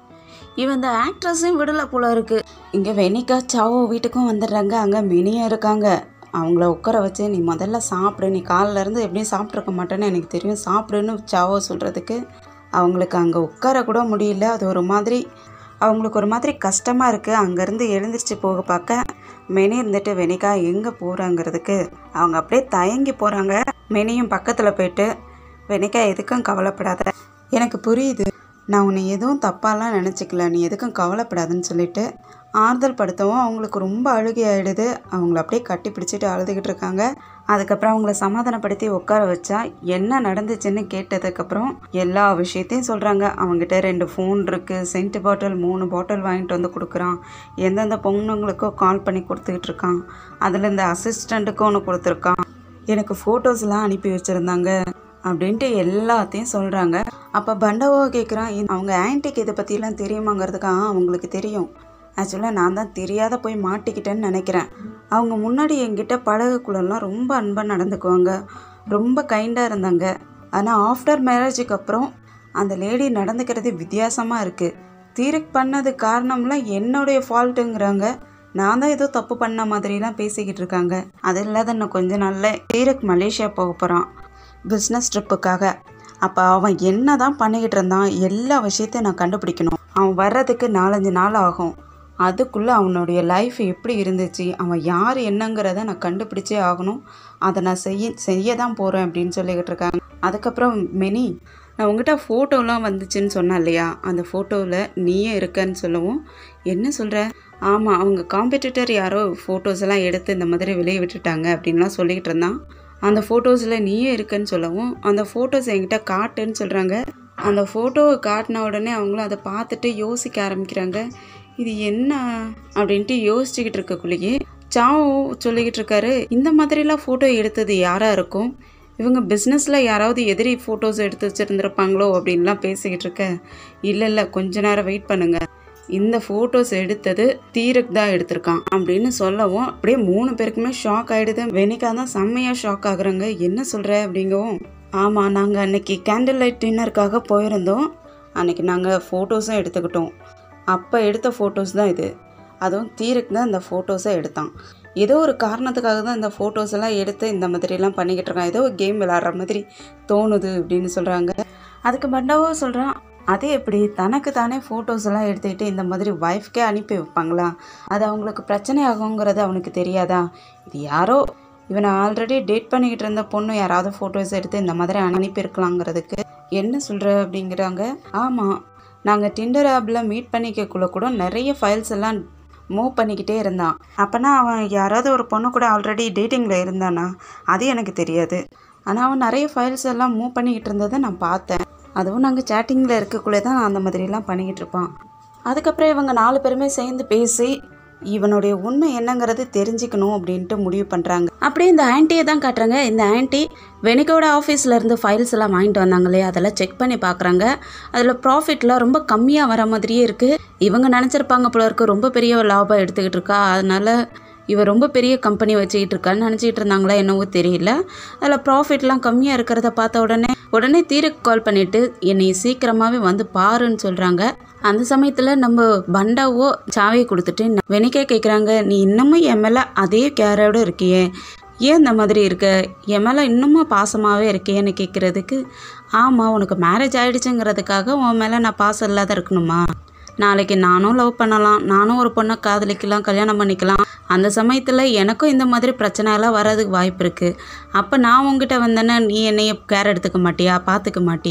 இவன் இந்த ஆக்ட்ரஸையும் விடலை போல இருக்கு இங்கே வெனிகா சாவோ வீட்டுக்கும் வந்துடுறாங்க அங்கே மினியும் இருக்காங்க அவங்கள உட்கார வச்சு நீ முதல்ல சாப்பிடு நீ காலைல இருந்து எப்படியும் சாப்பிட்ருக்க மாட்டேன்னு எனக்கு தெரியும் சாப்பிடுன்னு சாவோ சொல்கிறதுக்கு அவங்களுக்கு அங்கே உட்கார கூட முடியல அது ஒரு மாதிரி அவங்களுக்கு ஒரு மாதிரி கஷ்டமாக இருக்குது அங்கேருந்து எழுந்திரிச்சு போக பார்க்க மெனி இருந்துட்டு வெனிகா எங்கே போகிறாங்கிறதுக்கு அவங்க அப்படியே தயங்கி போகிறாங்க மெனியும் பக்கத்தில் போயிட்டு வெனிகா எதுக்கும் கவலைப்படாத எனக்கு புரியுது நான் உன்னை எதுவும் தப்பாலாம் நினச்சிக்கல நீ எதுக்கும் கவலைப்படாதுன்னு சொல்லிட்டு ஆறுதல் படுத்தவும் அவங்களுக்கு ரொம்ப அழுகை ஆயிடுது அவங்கள அப்படியே கட்டி பிடிச்சிட்டு அழுதுகிட்டு இருக்காங்க அதுக்கப்புறம் அவங்கள சமாதானப்படுத்தி உட்கார வச்சா என்ன நடந்துச்சுன்னு கேட்டதுக்கப்புறம் எல்லா விஷயத்தையும் சொல்கிறாங்க அவங்ககிட்ட ரெண்டு ஃபோன் இருக்குது சென்ட் பாட்டில் மூணு பாட்டில் வாங்கிட்டு வந்து கொடுக்குறான் எந்தெந்த பொண்ணுங்களுக்கோ கால் பண்ணி கொடுத்துக்கிட்டு இருக்கான் அதில் இந்த அசிஸ்டண்ட்டுக்கும் ஒன்று கொடுத்துருக்கான் எனக்கு ஃபோட்டோஸ்லாம் அனுப்பி வச்சுருந்தாங்க அப்படின்ட்டு எல்லாத்தையும் சொல்கிறாங்க அப்போ பண்டவோ கேட்குறான் அவங்க ஆன்ட்டிக்கு இதை பற்றிலாம் தெரியுமாங்கிறதுக்காக அவங்களுக்கு தெரியும் ஆக்சுவலாக நான் தான் தெரியாத போய் மாட்டிக்கிட்டேன்னு நினைக்கிறேன் அவங்க முன்னாடி என்கிட்ட பழகக்குள்ளலாம் ரொம்ப அன்பாக நடந்துக்குவாங்க ரொம்ப கைண்டாக இருந்தாங்க ஆனால் ஆஃப்டர் மேரேஜுக்கு அப்புறம் அந்த லேடி நடந்துக்கிறது வித்தியாசமாக இருக்குது தீரக் பண்ணது காரணம்லாம் என்னுடைய ஃபால்ட்டுங்கிறாங்க நான் தான் ஏதோ தப்பு பண்ண மாதிரிலாம் பேசிக்கிட்டு இருக்காங்க அது இல்லாத இன்னும் கொஞ்ச நாளில் தீரக் மலேசியா போக போகிறான் பிஸ்னஸ் ட்ரிப்புக்காக அப்போ அவன் என்ன தான் பண்ணிக்கிட்டு இருந்தான் எல்லா விஷயத்தையும் நான் கண்டுபிடிக்கணும் அவன் வர்றதுக்கு நாலஞ்சு நாள் ஆகும் அதுக்குள்ளே அவனுடைய லைஃப் எப்படி இருந்துச்சு அவன் யார் என்னங்கிறத நான் கண்டுபிடிச்சே ஆகணும் அதை நான் செய்ய செய்ய தான் போகிறேன் அப்படின்னு சொல்லிக்கிட்டு இருக்காங்க அதுக்கப்புறம் மெனி நான் உங்ககிட்ட ஃபோட்டோலாம் வந்துச்சுன்னு சொன்னேன் இல்லையா அந்த ஃபோட்டோவில் நீயே இருக்கன்னு சொல்லவும் என்ன சொல்கிற ஆமாம் அவங்க காம்படிட்டர் யாரோ ஃபோட்டோஸ் எல்லாம் எடுத்து இந்த மாதிரி வெளியே விட்டுட்டாங்க அப்படின்லாம் சொல்லிக்கிட்டு இருந்தான் அந்த ஃபோட்டோஸில் நீயே இருக்கன்னு சொல்லவும் அந்த ஃபோட்டோஸ் என்கிட்ட காட்டுன்னு சொல்கிறாங்க அந்த ஃபோட்டோவை காட்டின உடனே அவங்களும் அதை பார்த்துட்டு யோசிக்க ஆரம்பிக்கிறாங்க இது என்ன அப்படின்ட்டு யோசிச்சுக்கிட்டு இருக்கக்குள்ளேயே சாவோ சொல்லிக்கிட்டு இருக்காரு இந்த மாதிரிலாம் ஃபோட்டோ எடுத்தது யாராக இருக்கும் இவங்க பிஸ்னஸில் யாராவது எதிரி ஃபோட்டோஸ் எடுத்து வச்சுருந்துருப்பாங்களோ அப்படின்லாம் பேசிக்கிட்டு இருக்க இல்லை இல்லை கொஞ்ச நேரம் வெயிட் பண்ணுங்க இந்த ஃபோட்டோஸ் எடுத்தது தீரக் தான் எடுத்திருக்கான் அப்படின்னு சொல்லவும் அப்படியே மூணு பேருக்குமே ஷாக் ஆகிடுது வெனிகா தான் செம்மையாக ஷாக் ஆகுறாங்க என்ன சொல்கிற அப்படிங்கவும் ஆமாம் நாங்கள் அன்னைக்கு கேண்டில் லைட் டின்னருக்காக போயிருந்தோம் அன்னைக்கு நாங்கள் ஃபோட்டோஸும் எடுத்துக்கிட்டோம் அப்போ எடுத்த ஃபோட்டோஸ் தான் இது அதுவும் தீரக் தான் இந்த ஃபோட்டோஸை எடுத்தான் ஏதோ ஒரு காரணத்துக்காக தான் இந்த ஃபோட்டோஸ் எல்லாம் எடுத்து இந்த மாதிரிலாம் பண்ணிக்கிட்டு இருக்கான் ஏதோ கேம் விளாட்ற மாதிரி தோணுது அப்படின்னு சொல்கிறாங்க அதுக்கு பண்டாவோ சொல்கிறான் அது எப்படி தனக்கு தானே ஃபோட்டோஸ் எல்லாம் எடுத்துக்கிட்டு இந்த மாதிரி ஒய்ஃப்கே அனுப்பி வைப்பாங்களா அது அவங்களுக்கு பிரச்சனை ஆகுங்கிறது அவனுக்கு தெரியாதா இது யாரோ இவனை ஆல்ரெடி டேட் பண்ணிக்கிட்டு இருந்த பொண்ணு யாராவது ஃபோட்டோஸ் எடுத்து இந்த மாதிரி அனுப்பியிருக்கலாங்கிறதுக்கு என்ன சொல்கிற அப்படிங்கிறாங்க ஆமாம் நாங்கள் டிண்டர் ஆப்பில் மீட் பண்ணிக்கக்குள்ள கூட நிறைய ஃபைல்ஸ் எல்லாம் மூவ் பண்ணிக்கிட்டே இருந்தான் அப்போனா அவன் யாராவது ஒரு பொண்ணு கூட ஆல்ரெடி டேட்டிங்கில் இருந்தானா அது எனக்கு தெரியாது ஆனால் அவன் நிறைய ஃபைல்ஸ் எல்லாம் மூவ் பண்ணிக்கிட்டு இருந்ததை நான் பார்த்தேன் அதுவும் நாங்கள் சேட்டிங்கில் இருக்கக்குள்ளே தான் அந்த மாதிரிலாம் பண்ணிக்கிட்டு இருப்பான் அதுக்கப்புறம் இவங்க நாலு பேருமே சேர்ந்து பேசி இவனுடைய உண்மை என்னங்கிறது தெரிஞ்சுக்கணும் அப்படின்ட்டு முடிவு பண்ணுறாங்க அப்படியே இந்த ஆன்ட்டியை தான் காட்டுறாங்க இந்த ஆன்ட்டி வெனிகோட ஆஃபீஸில் இருந்து ஃபைல்ஸ் எல்லாம் வாங்கிட்டு வந்தாங்களே அதெல்லாம் செக் பண்ணி பார்க்குறாங்க அதில் ப்ராஃபிட்லாம் ரொம்ப கம்மியாக வர மாதிரியே இருக்குது இவங்க நினச்சிருப்பாங்க போல இருக்கு ரொம்ப பெரிய லாபம் எடுத்துக்கிட்டு இருக்கா அதனால இவ ரொம்ப பெரிய கம்பெனி வச்சுக்கிட்டு இருக்கான்னு நினச்சிக்கிட்டு இருந்தாங்களா என்னவோ தெரியல அதில் ப்ராஃபிட்லாம் கம்மியாக இருக்கிறத பார்த்த உடனே உடனே தீரக்கு கால் பண்ணிவிட்டு என்னை சீக்கிரமாகவே வந்து பாருன்னு சொல்கிறாங்க அந்த சமயத்தில் நம்ம பண்டாவோ சாவியை கொடுத்துட்டு வெனிக்கே கேட்குறாங்க நீ இன்னமும் என் மேலே அதே கேரோடு இருக்கியே ஏன் இந்த மாதிரி இருக்க என் மேலே இன்னமும் பாசமாகவே இருக்கேன்னு கேட்குறதுக்கு ஆமாம் உனக்கு மேரேஜ் ஆயிடுச்சுங்கிறதுக்காக உன் மேலே நான் பாசம் இல்லாத இருக்கணுமா நாளைக்கு நானும் லவ் பண்ணலாம் நானும் ஒரு பொண்ணை காதலிக்கலாம் கல்யாணம் பண்ணிக்கலாம் அந்த சமயத்தில் எனக்கும் இந்த மாதிரி பிரச்சனை எல்லாம் வர்றதுக்கு வாய்ப்பு இருக்குது அப்போ நான் உங்ககிட்ட வந்தேன்னா நீ என்னைய கேர் எடுத்துக்க மாட்டியா பார்த்துக்க மாட்டியா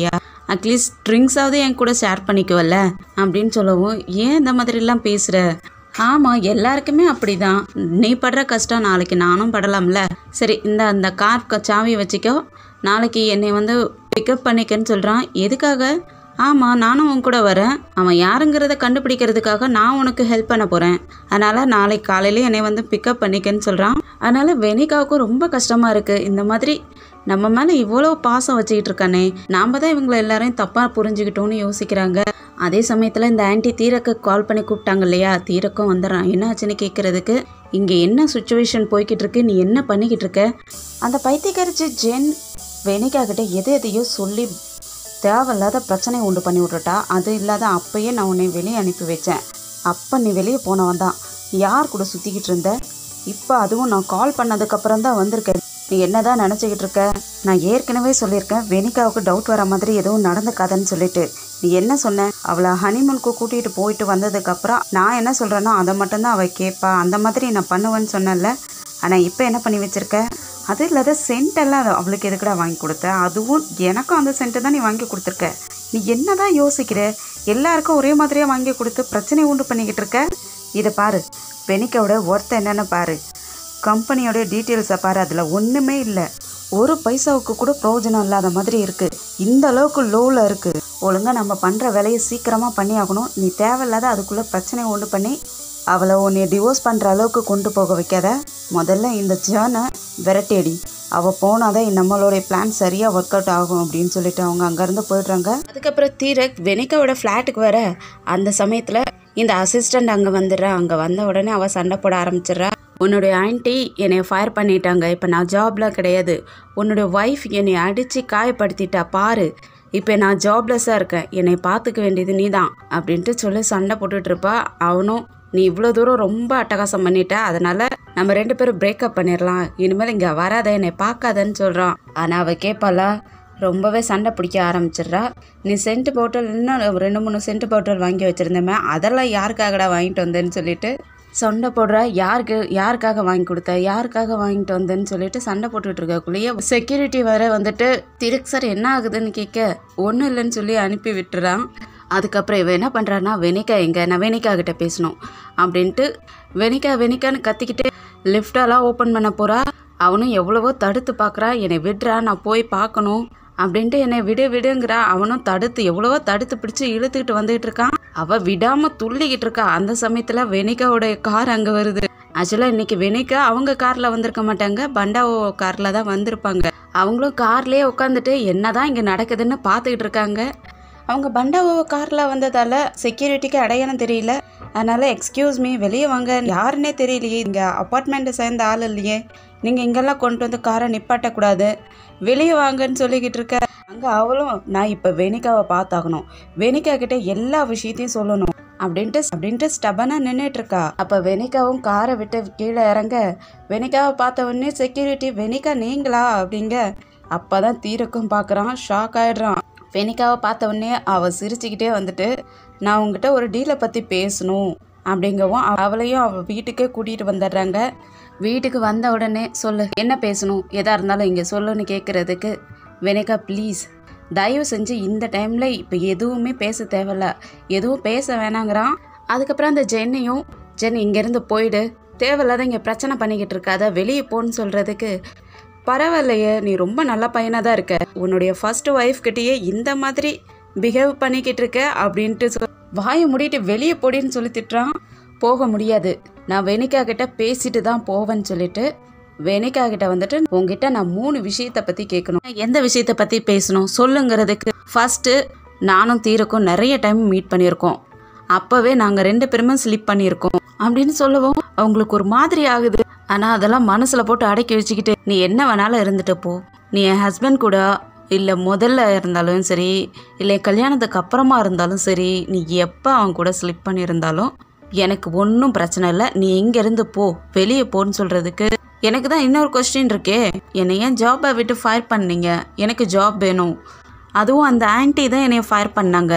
அட்லீஸ்ட் ட்ரிங்க்ஸாவது என் கூட ஷேர் பண்ணிக்குவல்ல அப்படின்னு சொல்லவும் ஏன் இந்த மாதிரிலாம் பேசுகிற ஆமாம் எல்லாருக்குமே அப்படிதான் நீ படுற கஷ்டம் நாளைக்கு நானும் படலாம்ல சரி இந்த அந்த கார் க- சாவி வச்சுக்கோ நாளைக்கு என்னை வந்து பிக்கப் பண்ணிக்கன்னு சொல்கிறான் எதுக்காக ஆமாம் நானும் உன் கூட வரேன் அவன் யாருங்கிறத கண்டுபிடிக்கிறதுக்காக நான் உனக்கு ஹெல்ப் பண்ண போகிறேன் அதனால் நாளைக்கு காலையில என்னை வந்து பிக்கப் பண்ணிக்கன்னு சொல்கிறான் அதனால் வெனிகாவுக்கும் ரொம்ப கஷ்டமாக இருக்குது இந்த மாதிரி நம்ம மேலே இவ்வளோ பாசம் வச்சுக்கிட்டு இருக்கானே நாம் தான் இவங்களை எல்லாரையும் தப்பாக புரிஞ்சுக்கிட்டோன்னு யோசிக்கிறாங்க அதே சமயத்தில் இந்த ஆன்ட்டி தீரக்கு கால் பண்ணி கூப்பிட்டாங்க இல்லையா தீரக்கும் வந்துடுறான் என்ன ஆச்சுன்னு கேட்குறதுக்கு இங்கே என்ன சுச்சுவேஷன் போய்கிட்டு இருக்கு நீ என்ன பண்ணிக்கிட்டு இருக்க அந்த பைத்தியக்காரிச்சி ஜென் வெனிகா கிட்ட எது எதையோ சொல்லி தேவையில்லாத பிரச்சனை உண்டு பண்ணி விட்டுட்டா அது இல்லாத அப்பயே நான் உன்னை வெளியே அனுப்பி வச்சேன் அப்போ நீ வெளியே போனவன் தான் யார் கூட சுற்றிக்கிட்டு இருந்த இப்போ அதுவும் நான் கால் பண்ணதுக்கப்புறம் தான் வந்திருக்கேன் நீ என்னதான் நினச்சிக்கிட்டு இருக்க நான் ஏற்கனவே சொல்லியிருக்கேன் வெனிகாவுக்கு டவுட் வர மாதிரி எதுவும் நடந்துக்காதன்னு சொல்லிட்டு நீ என்ன சொன்ன அவளை ஹனிமூனுக்கு கூட்டிகிட்டு போயிட்டு வந்ததுக்கப்புறம் நான் என்ன சொல்கிறேனோ அதை மட்டும்தான் அவள் கேட்பா அந்த மாதிரி நான் பண்ணுவேன்னு சொன்னேன்ல ஆனால் இப்போ என்ன பண்ணி வச்சிருக்க அது இல்லாத சென்ட் எல்லாம் அது அவளுக்கு எதுக்குடா வாங்கி கொடுத்த அதுவும் எனக்கும் அந்த சென்ட்டை தான் நீ வாங்கி கொடுத்துருக்க நீ என்னதான் யோசிக்கிற எல்லாருக்கும் ஒரே மாதிரியாக வாங்கி கொடுத்து பிரச்சனை உண்டு பண்ணிக்கிட்டு இருக்க இதை பாரு பெனிக்காவோட ஒர்த் என்னன்னு பாரு கம்பெனியோட டீட்டெயில்ஸை பாரு அதில் ஒன்றுமே இல்லை ஒரு பைசாவுக்கு கூட பிரயோஜனம் இல்லாத மாதிரி இருக்கு இந்த அளவுக்கு லோவில் இருக்கு ஒழுங்கா நம்ம பண்ணுற வேலையை சீக்கிரமாக பண்ணி ஆகணும் நீ தேவையில்லாத அதுக்குள்ளே பிரச்சனை உண்டு பண்ணி அவளை உன்னை டிவோர்ஸ் பண்ணுற அளவுக்கு கொண்டு போக வைக்காத முதல்ல இந்த ஜேர்னை விரட்டியடி அவள் போனாதான் நம்மளுடைய பிளான் சரியாக ஒர்க் அவுட் ஆகும் அப்படின்னு சொல்லிட்டு அவங்க அங்கேருந்து போயிடுறாங்க அதுக்கப்புறம் தீரக் வெனிகாவோட ஃப்ளாட்டுக்கு வர அந்த சமயத்தில் இந்த அசிஸ்டண்ட் அங்கே வந்துடுறா அங்கே வந்த உடனே அவள் சண்டை போட ஆரம்பிச்சிடுறா உன்னுடைய ஆன்ட்டி என்னை ஃபயர் பண்ணிட்டாங்க இப்போ நான் ஜாப்லாம் கிடையாது உன்னுடைய ஒய்ஃப் என்னை அடித்து காயப்படுத்திட்டா பாரு இப்போ நான் ஜாப்லெஸ்ஸாக இருக்கேன் என்னை பார்த்துக்க வேண்டியது நீ தான் அப்படின்ட்டு சொல்லி சண்டை போட்டுட்டு இருப்பா அவனும் நீ இவ்வளோ தூரம் ரொம்ப அட்டகாசம் பண்ணிட்ட அதனால நம்ம ரெண்டு பேரும் பிரேக்கப் பண்ணிடலாம் இனிமேல் இங்கே வராத என்னை பார்க்காதன்னு சொல்கிறான் ஆனால் அவள் கேட்பாளா ரொம்பவே சண்டை பிடிக்க ஆரம்பிச்சிடுறா நீ சென்ட் பாட்டில் இன்னும் ரெண்டு மூணு சென்ட் பாட்டில் வாங்கி வச்சுருந்தேமே அதெல்லாம் யாருக்காகடா வாங்கிட்டு வந்தேன்னு சொல்லிட்டு சண்டை போடுற யாருக்கு யாருக்காக வாங்கி கொடுத்த யாருக்காக வாங்கிட்டு வந்தேன்னு சொல்லிட்டு சண்டை போட்டுட்டு இருக்கக்குள்ளேயே செக்யூரிட்டி வர வந்துட்டு திருக்கு சார் என்ன ஆகுதுன்னு கேட்க ஒன்றும் இல்லைன்னு சொல்லி அனுப்பி விட்டுறான் அதுக்கப்புறம் இவன் என்ன பண்ணுறான்னா வெனிகா எங்க நான் வெனிகா கிட்ட பேசணும் அப்படின்ட்டு வெனிகா வெனிகான்னு கத்திக்கிட்டு லிஃப்டெல்லாம் ஓப்பன் பண்ண போறா அவனும் எவ்வளவோ தடுத்து பார்க்குறா என்னை விடுறா நான் போய் பார்க்கணும் அப்படின்ட்டு என்னை விடு விடுங்கிறா அவனும் தடுத்து எவ்வளவோ தடுத்து பிடிச்சு இழுத்துக்கிட்டு வந்துகிட்டு இருக்கான் அவ விடாம துள்ளிக்கிட்டு இருக்கா அந்த சமயத்துல வெனிகாவோட கார் அங்க வருது ஆக்சுவலாக இன்னைக்கு வெனிகா அவங்க கார்ல வந்திருக்க மாட்டாங்க பண்டாவோ கார்ல தான் வந்திருப்பாங்க அவங்களும் கார்லயே உட்காந்துட்டு என்னதான் இங்க நடக்குதுன்னு பார்த்துக்கிட்டு இருக்காங்க அவங்க பண்டாவோ காரில் வந்ததால் செக்யூரிட்டிக்கு அடையாளம் தெரியல அதனால் எக்ஸ்கியூஸ் மீ வெளியே வாங்க யாருன்னே தெரியலையே இங்கே அப்பார்ட்மெண்ட்டை சேர்ந்த ஆள் இல்லையே நீங்கள் இங்கெல்லாம் கொண்டு வந்து காரை நிப்பாட்டக்கூடாது வெளியே வாங்கன்னு சொல்லிக்கிட்டு இருக்க அங்கே அவளும் நான் இப்போ வெனிகாவை பார்த்தாகணும் வெனிகா கிட்ட எல்லா விஷயத்தையும் சொல்லணும் அப்படின்ட்டு அப்படின்ட்டு ஸ்டபனாக நின்றுட்டு இருக்கா அப்போ வெனிகாவும் காரை விட்டு கீழே இறங்க வெனிகாவை பார்த்த உடனே செக்யூரிட்டி வெனிகா நீங்களா அப்படிங்க அப்பதான் தீரக்கும் பார்க்குறான் ஷாக் ஆயிடுறான் வெனிகாவை பார்த்த உடனே அவள் சிரிச்சுக்கிட்டே வந்துட்டு நான் உங்ககிட்ட ஒரு டீலை பற்றி பேசணும் அப்படிங்கவும் அவ- அவளையும் அவள் வீட்டுக்கே கூட்டிகிட்டு வந்துடுறாங்க வீட்டுக்கு வந்த உடனே சொல்லு என்ன பேசணும் எதாக இருந்தாலும் இங்கே சொல்லுன்னு கேட்குறதுக்கு வெனிகா ப்ளீஸ் தயவு செஞ்சு இந்த டைமில் இப்போ எதுவுமே பேச தேவையில்ல எதுவும் பேச வேணாங்கிறான் அதுக்கப்புறம் அந்த ஜென்னையும் ஜென் இங்கேருந்து போயிடு தேவையில்லாத இங்கே பிரச்சனை பண்ணிக்கிட்டு இருக்காத வெளியே போன்னு சொல்கிறதுக்கு பரவாயில்லையே நீ ரொம்ப நல்ல பையனாக தான் இருக்க உன்னுடைய ஃபர்ஸ்ட் ஒய்ஃப் கிட்டேயே இந்த மாதிரி பிஹேவ் பண்ணிக்கிட்டு இருக்க அப்படின்ட்டு சொல் வாயை மூடிட்டு வெளியே போடின்னு சொல்லி திட்டுறான் போக முடியாது நான் வெனிகா கிட்ட பேசிட்டு தான் போவேன்னு சொல்லிட்டு வெனிகா கிட்ட வந்துட்டு உங்ககிட்ட நான் மூணு விஷயத்தை பற்றி கேட்கணும் எந்த விஷயத்தை பற்றி பேசணும் சொல்லுங்கிறதுக்கு ஃபர்ஸ்ட்டு நானும் தீரக்கும் நிறைய டைம் மீட் பண்ணியிருக்கோம் அப்போவே நாங்கள் ரெண்டு பேருமே ஸ்லிப் பண்ணியிருக்கோம் அப்படின்னு சொல்லவும் அவங்களுக்கு ஒரு மாதிரி ஆகுது ஆனால் அதெல்லாம் மனசில் போட்டு அடக்கி வச்சுக்கிட்டு நீ என்ன வேணாலும் இருந்துட்டு போ நீ என் ஹஸ்பண்ட் கூட இல்லை முதல்ல இருந்தாலும் சரி இல்லை கல்யாணத்துக்கு அப்புறமா இருந்தாலும் சரி நீ எப்போ அவன் கூட ஸ்லிப் பண்ணியிருந்தாலும் எனக்கு ஒன்றும் பிரச்சனை இல்லை நீ எங்கேருந்து போ வெளியே போன்னு சொல்கிறதுக்கு எனக்கு தான் இன்னொரு கொஸ்டின் இருக்கே என்னை ஏன் ஜாப்பை விட்டு ஃபயர் பண்ணீங்க எனக்கு ஜாப் வேணும் அதுவும் அந்த ஆன்ட்டி தான் என்னை ஃபயர் பண்ணாங்க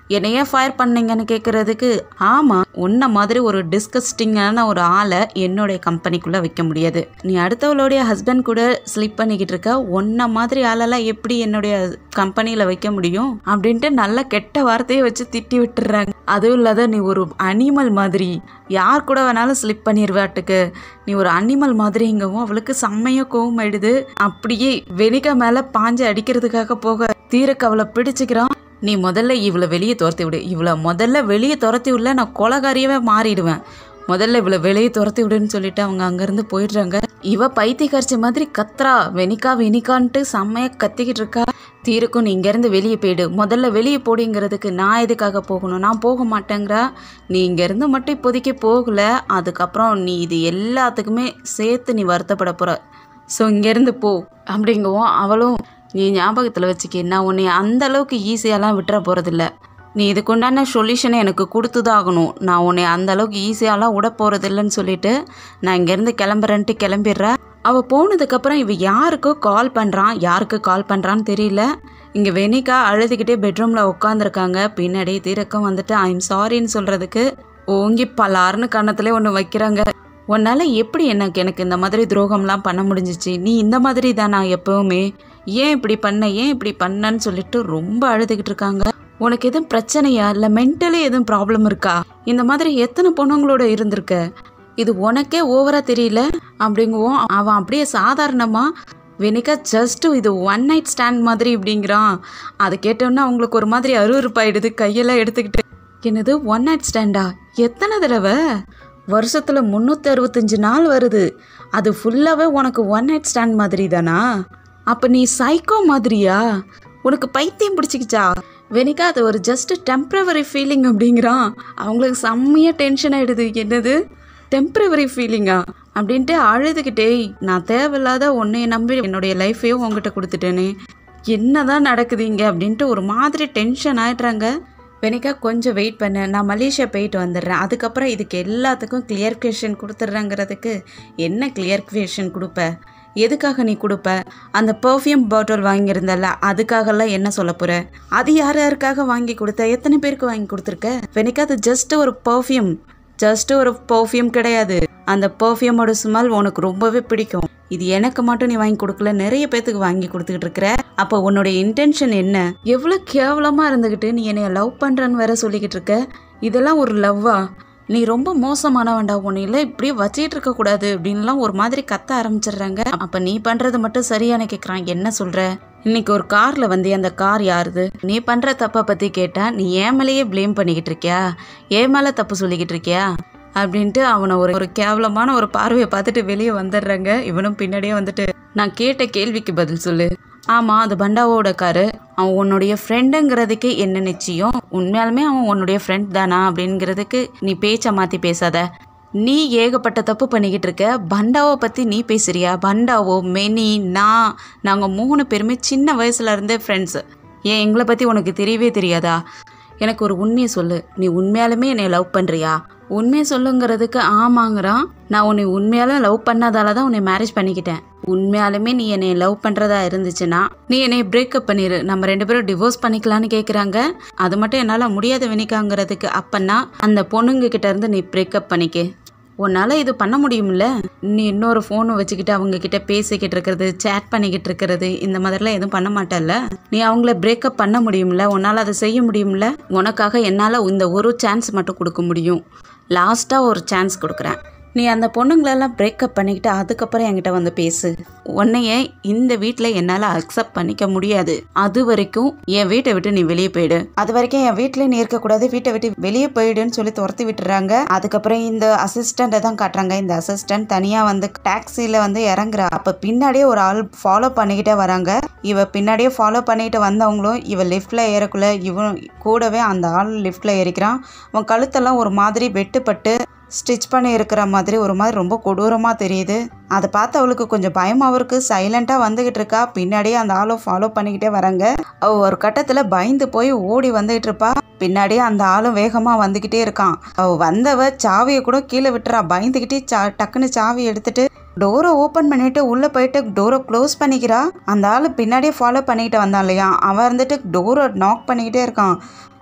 என்னையே ஃபயர் பண்ணீங்கன்னு கேட்குறதுக்கு ஆமாம் உன்ன மாதிரி ஒரு டிஸ்கஸ்டிங்கான ஒரு ஆளை என்னுடைய கம்பெனிக்குள்ளே வைக்க முடியாது நீ அடுத்தவளுடைய ஹஸ்பண்ட் கூட ஸ்லிப் பண்ணிக்கிட்டு இருக்க உன்ன மாதிரி ஆளெல்லாம் எப்படி என்னுடைய கம்பெனியில் வைக்க முடியும் அப்படின்ட்டு நல்ல கெட்ட வார்த்தையை வச்சு திட்டி விட்டுறாங்க அதுவும் இல்லாத நீ ஒரு அனிமல் மாதிரி யார் கூட வேணாலும் ஸ்லிப் பண்ணிடுவாட்டுக்கு நீ ஒரு அனிமல் மாதிரிங்கவும் அவளுக்கு செம்மையாக கோவம் ஆயிடுது அப்படியே வெனிகா மேலே பாஞ்சு அடிக்கிறதுக்காக போக தீரக்கு அவளை பிடிச்சிக்கிறான் நீ முதல்ல இவளை வெளியே துரத்தி விடு இவளை முதல்ல வெளியே துரத்தி விடல நான் கொலகாரியவே மாறிடுவேன் முதல்ல இவளை வெளியே துரத்தி விடுன்னு சொல்லிட்டு அவங்க அங்கேருந்து போயிடுறாங்க இவ பைத்தியக்காரிச்ச மாதிரி கத்துறா வெனிக்கா வெனிக்கான்ட்டு செம்மையா கத்திக்கிட்டு இருக்கா தீருக்கும் நீ இங்கேருந்து வெளியே போயிடு முதல்ல வெளியே போடிங்கிறதுக்கு நான் எதுக்காக போகணும் நான் போக மாட்டேங்கிறா நீ இங்கேருந்து மட்டும் இப்போதைக்கு போகல அதுக்கப்புறம் நீ இது எல்லாத்துக்குமே சேர்த்து நீ வருத்தப்பட போகிற ஸோ இங்கேருந்து போ அப்படிங்கவும் அவளும் நீ ஞாபகத்தில் வச்சுக்க நான் உன்னை அந்த அளவுக்கு ஈஸியாலாம் விட்டுற போகிறதில்ல நீ இதுக்குண்டான சொல்யூஷனை எனக்கு கொடுத்துதான் ஆகணும் நான் உன்னை அந்த அளவுக்கு ஈஸியாலாம் விட போகிறதில்லன்னு சொல்லிட்டு நான் இங்கேருந்து கிளம்புறேன்ட்டு கிளம்பிடுறா அவள் போனதுக்கப்புறம் இவ யாருக்கோ கால் பண்ணுறான் யாருக்கு கால் பண்ணுறான்னு தெரியல இங்கே வெனிகா அழுதுகிட்டே பெட்ரூமில் உட்காந்துருக்காங்க பின்னாடி தீரக்கம் வந்துட்டு ஐம் சாரின்னு சொல்கிறதுக்கு ஓங்கி பலார்னு கன்னத்திலே ஒன்று வைக்கிறாங்க உன்னால் எப்படி எனக்கு எனக்கு இந்த மாதிரி துரோகம்லாம் பண்ண முடிஞ்சிச்சு நீ இந்த மாதிரி தானா எப்பவுமே ஏன் இப்படி பண்ண ஏன் இப்படி பண்ணன்னு சொல்லிட்டு ரொம்ப அழுதுகிட்டு இருக்காங்க உனக்கு எதுவும் பிரச்சனையா இல்லை மென்டலி எதுவும் ப்ராப்ளம் இருக்கா இந்த மாதிரி எத்தனை பொண்ணுங்களோட இருந்திருக்க இது உனக்கே ஓவரா தெரியல அப்படிங்குவோம் அவன் அப்படியே சாதாரணமாக வெனிகா ஜஸ்ட் இது ஒன் நைட் ஸ்டாண்ட் மாதிரி இப்படிங்கிறான் அதை கேட்டோன்னா அவங்களுக்கு ஒரு மாதிரி அருவருப்பாயிடுது கையெல்லாம் எடுத்துக்கிட்டு என்னது ஒன் நைட் ஸ்டாண்டா எத்தனை தடவை வருஷத்தில் முந்நூற்றி அறுபத்தஞ்சு நாள் வருது அது ஃபுல்லாகவே உனக்கு ஒன் நைட் ஸ்டாண்ட் மாதிரி தானா அப்போ நீ சைக்கோ மாதிரியா உனக்கு பைத்தியம் பிடிச்சிக்கிச்சா வெனிகா அது ஒரு ஜஸ்ட் டெம்ப்ரவரி ஃபீலிங் அப்படிங்கிறான் அவங்களுக்கு செம்மையாக டென்ஷன் ஆகிடுது என்னது டெம்ப்ரவரி ஃபீலிங்கா அப்படின்ட்டு அழுதுகிட்டே நான் தேவையில்லாத உன்னைய நம்பி என்னுடைய லைஃபையும் உங்ககிட்ட கொடுத்துட்டேனே என்னதான் நடக்குது இங்கே அப்படின்ட்டு ஒரு மாதிரி டென்ஷன் ஆயிடுறாங்க வெனிகா கொஞ்சம் வெயிட் பண்ணு நான் மலேசியா போயிட்டு வந்துடுறேன் அதுக்கப்புறம் இதுக்கு எல்லாத்துக்கும் கிளியர்கேஷன் கொடுத்துட்றேங்கிறதுக்கு என்ன கிளியர்கேஷன் கொடுப்ப எதுக்காக நீ கொடுப்ப அந்த பர்ஃப்யூம் பாட்டில் வாங்கியிருந்தல அதுக்காகலாம் என்ன சொல்ல போற அது யார் யாருக்காக வாங்கி கொடுத்த எத்தனை பேருக்கு வாங்கி கொடுத்துருக்க வெனிகா அது ஜஸ்ட் ஒரு பர்ஃப்யூம் ஜஸ்ட் ஒரு பர்ஃப்யூம் கிடையாது அந்த பர்ஃப்யூமோட ஸ்மெல் உனக்கு ரொம்பவே பிடிக்கும் இது எனக்கு மட்டும் நீ வாங்கி கொடுக்கல நிறைய பேத்துக்கு வாங்கி கொடுத்துக்கிட்டு இருக்கிற அப்போ உன்னுடைய இன்டென்ஷன் என்ன எவ்வளோ கேவலமாக இருந்துக்கிட்டு நீ என்னைய லவ் பண்ணுறன்னு வேற சொல்லிக்கிட்டு இருக்க இதெல்லாம் ஒரு லவ்வா நீ ரொம்ப மோசமானவன்டா உன்னையில இப்படியே வச்சிட்டு இருக்க கூடாது அப்படின்லாம் ஒரு மாதிரி கத்த ஆரம்பிச்சிடுறாங்க அப்ப நீ பண்றது மட்டும் சரியான கேக்குறான் என்ன சொல்ற இன்னைக்கு ஒரு கார்ல வந்து அந்த கார் யாருது நீ பண்ற தப்பை பத்தி கேட்டா நீ ஏன் மேலேயே ப்ளேம் பண்ணிக்கிட்டு இருக்கியா ஏன் மேல தப்பு சொல்லிக்கிட்டு இருக்கியா அப்படின்ட்டு அவனை ஒரு ஒரு கேவலமான ஒரு பார்வையை பார்த்துட்டு வெளியே வந்துடுறாங்க இவனும் பின்னாடியே வந்துட்டு நான் கேட்ட கேள்விக்கு பதில் சொல்லு ஆமாம் அது பண்டாவோட காரு அவன் உன்னுடைய ஃப்ரெண்டுங்கிறதுக்கு என்ன நிச்சயம் உண்மையாலுமே அவன் உன்னுடைய ஃப்ரெண்ட் தானா அப்படிங்கிறதுக்கு நீ பேச்சை மாற்றி பேசாத நீ ஏகப்பட்ட தப்பு பண்ணிக்கிட்டு இருக்க பண்டாவை பற்றி நீ பேசுறியா பண்டாவோ மெனி நான் நாங்கள் மூணு பேருமே சின்ன வயசுல இருந்தே ஃப்ரெண்ட்ஸு ஏன் எங்களை பற்றி உனக்கு தெரியவே தெரியாதா எனக்கு ஒரு உண்மையை சொல்லு நீ உண்மையாலுமே என்னை லவ் பண்ணுறியா உண்மையை சொல்லுங்கிறதுக்கு ஆமாங்கிறான் நான் உன்னை உண்மையாலும் லவ் பண்ணதால தான் உன்னை மேரேஜ் பண்ணிக்கிட்டேன் உண்மையாலுமே நீ என்னை லவ் பண்ணுறதா இருந்துச்சுன்னா நீ என்னை பிரேக்கப் பண்ணிடு நம்ம ரெண்டு பேரும் டிவோர்ஸ் பண்ணிக்கலான்னு கேட்குறாங்க அது மட்டும் என்னால் முடியாத வினிக்காங்கிறதுக்கு அப்பன்னா அந்த பொண்ணுங்க கிட்ட இருந்து நீ பிரேக்கப் பண்ணிக்க உன்னால் இது பண்ண முடியும்ல நீ இன்னொரு ஃபோனை வச்சுக்கிட்டு அவங்க கிட்ட பேசிக்கிட்டு இருக்கிறது சேட் பண்ணிக்கிட்டு இருக்கிறது இந்த மாதிரிலாம் எதுவும் பண்ண மாட்டல்ல நீ அவங்கள பிரேக்கப் பண்ண முடியும்ல உன்னால் அதை செய்ய முடியும்ல உனக்காக என்னால் இந்த ஒரு சான்ஸ் மட்டும் கொடுக்க முடியும் லாஸ்ட்டாக ஒரு சான்ஸ் கொடுக்குறேன் நீ அந்த பொண்ணுங்களெல்லாம் பிரேக்கப் பண்ணிக்கிட்டு அதுக்கப்புறம் என்கிட்ட வந்து பேசு உன்னைய இந்த வீட்டில் என்னால் அக்செப்ட் பண்ணிக்க முடியாது அது வரைக்கும் என் வீட்டை விட்டு நீ வெளியே போயிடு அது வரைக்கும் என் வீட்டில் நீ இருக்கக்கூடாது வீட்டை விட்டு வெளியே போயிடுன்னு சொல்லி துரத்தி விட்டுறாங்க அதுக்கப்புறம் இந்த அசிஸ்டண்ட்டை தான் காட்டுறாங்க இந்த அசிஸ்டன்ட் தனியாக வந்து டாக்ஸியில் வந்து இறங்குறா அப்போ பின்னாடியே ஒரு ஆள் ஃபாலோ பண்ணிக்கிட்டே வராங்க இவ பின்னாடியே ஃபாலோ பண்ணிட்டு வந்தவங்களும் இவ லிஃப்ட்டில் ஏறக்குள்ள இவன் கூடவே அந்த ஆள் லிஃப்ட்டில் ஏறிக்கிறான் அவன் கழுத்தெல்லாம் ஒரு மாதிரி வெட்டுப்பட்டு ஸ்டிச் பண்ணி இருக்கிற மாதிரி ஒரு மாதிரி ரொம்ப கொடூரமாக தெரியுது அதை பார்த்து அவளுக்கு கொஞ்சம் பயமாகவும் இருக்குது சைலண்ட்டாக வந்துக்கிட்டு இருக்கா பின்னாடியே அந்த ஆளும் ஃபாலோ பண்ணிக்கிட்டே வராங்க அவள் ஒரு கட்டத்தில் பயந்து போய் ஓடி வந்துகிட்டு இருப்பா பின்னாடியே அந்த ஆளும் வேகமாக வந்துக்கிட்டே இருக்கான் அவள் வந்தவ சாவியை கூட கீழே விட்டுறா பயந்துக்கிட்டே சா டக்குன்னு சாவி எடுத்துட்டு டோரை ஓப்பன் பண்ணிட்டு உள்ளே போயிட்டு டோரை க்ளோஸ் பண்ணிக்கிறா அந்த ஆள் பின்னாடியே ஃபாலோ பண்ணிக்கிட்டு வந்தான் இல்லையா அவன் இருந்துட்டு டோரை நாக் பண்ணிக்கிட்டே இருக்கான்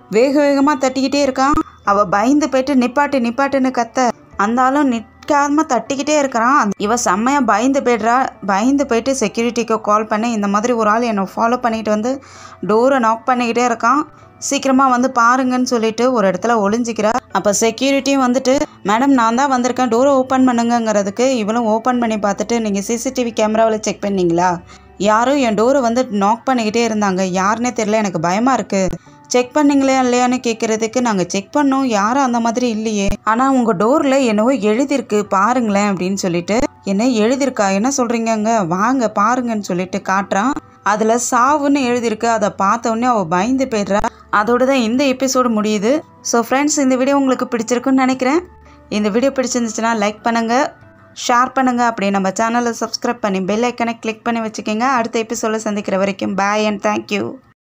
வேக வேகமாக தட்டிக்கிட்டே இருக்கான் அவள் பயந்து போயிட்டு நிப்பாட்டு நிப்பாட்டுன்னு கத்த அந்த ஆளும் நிற்காம தட்டிக்கிட்டே இருக்கிறான் அந்த- இவ செம்மையாக பயந்து போய்ட்றா பயந்து போயிட்டு செக்யூரிட்டிக்கு கால் பண்ணி இந்த மாதிரி ஒரு ஆள் என்னை ஃபாலோ பண்ணிட்டு வந்து டோரை நாக் பண்ணிக்கிட்டே இருக்கான் சீக்கிரமாக வந்து பாருங்கன்னு சொல்லிட்டு ஒரு இடத்துல ஒளிஞ்சிக்கிறா அப்போ செக்யூரிட்டியும் வந்துட்டு மேடம் நான் தான் வந்திருக்கேன் டோரை ஓப்பன் பண்ணுங்கங்கிறதுக்கு இவளும் ஓப்பன் பண்ணி பார்த்துட்டு நீங்கள் சிசிடிவி கேமராவில் செக் பண்ணீங்களா யாரும் என் டோரை வந்து நாக் பண்ணிக்கிட்டே இருந்தாங்க யாருன்னே தெரியல எனக்கு பயமாக இருக்குது செக் பண்ணீங்களா இல்லையான்னு கேட்குறதுக்கு நாங்கள் செக் பண்ணோம் யாரும் அந்த மாதிரி இல்லையே ஆனால் உங்கள் டோரில் என்னவோ எழுதியிருக்கு பாருங்களேன் அப்படின்னு சொல்லிட்டு என்ன எழுதியிருக்கா என்ன சொல்கிறீங்கங்க வாங்க பாருங்கன்னு சொல்லிட்டு காட்டுறான் அதில் சாவுன்னு எழுதியிருக்கு அதை பார்த்த உடனே அவள் பயந்து போயிடுறா அதோட தான் இந்த எபிசோடு முடியுது ஸோ ஃப்ரெண்ட்ஸ் இந்த வீடியோ உங்களுக்கு பிடிச்சிருக்குன்னு நினைக்கிறேன் இந்த வீடியோ பிடிச்சிருந்துச்சுன்னா லைக் பண்ணுங்கள் ஷேர் பண்ணுங்கள் அப்படி நம்ம சேனலை சப்ஸ்கிரைப் பண்ணி பெல் ஐக்கனை கிளிக் பண்ணி வச்சுக்கோங்க அடுத்த எபிசோட சந்திக்கிற வரைக்கும் பாய் அண்ட் தேங்க்யூ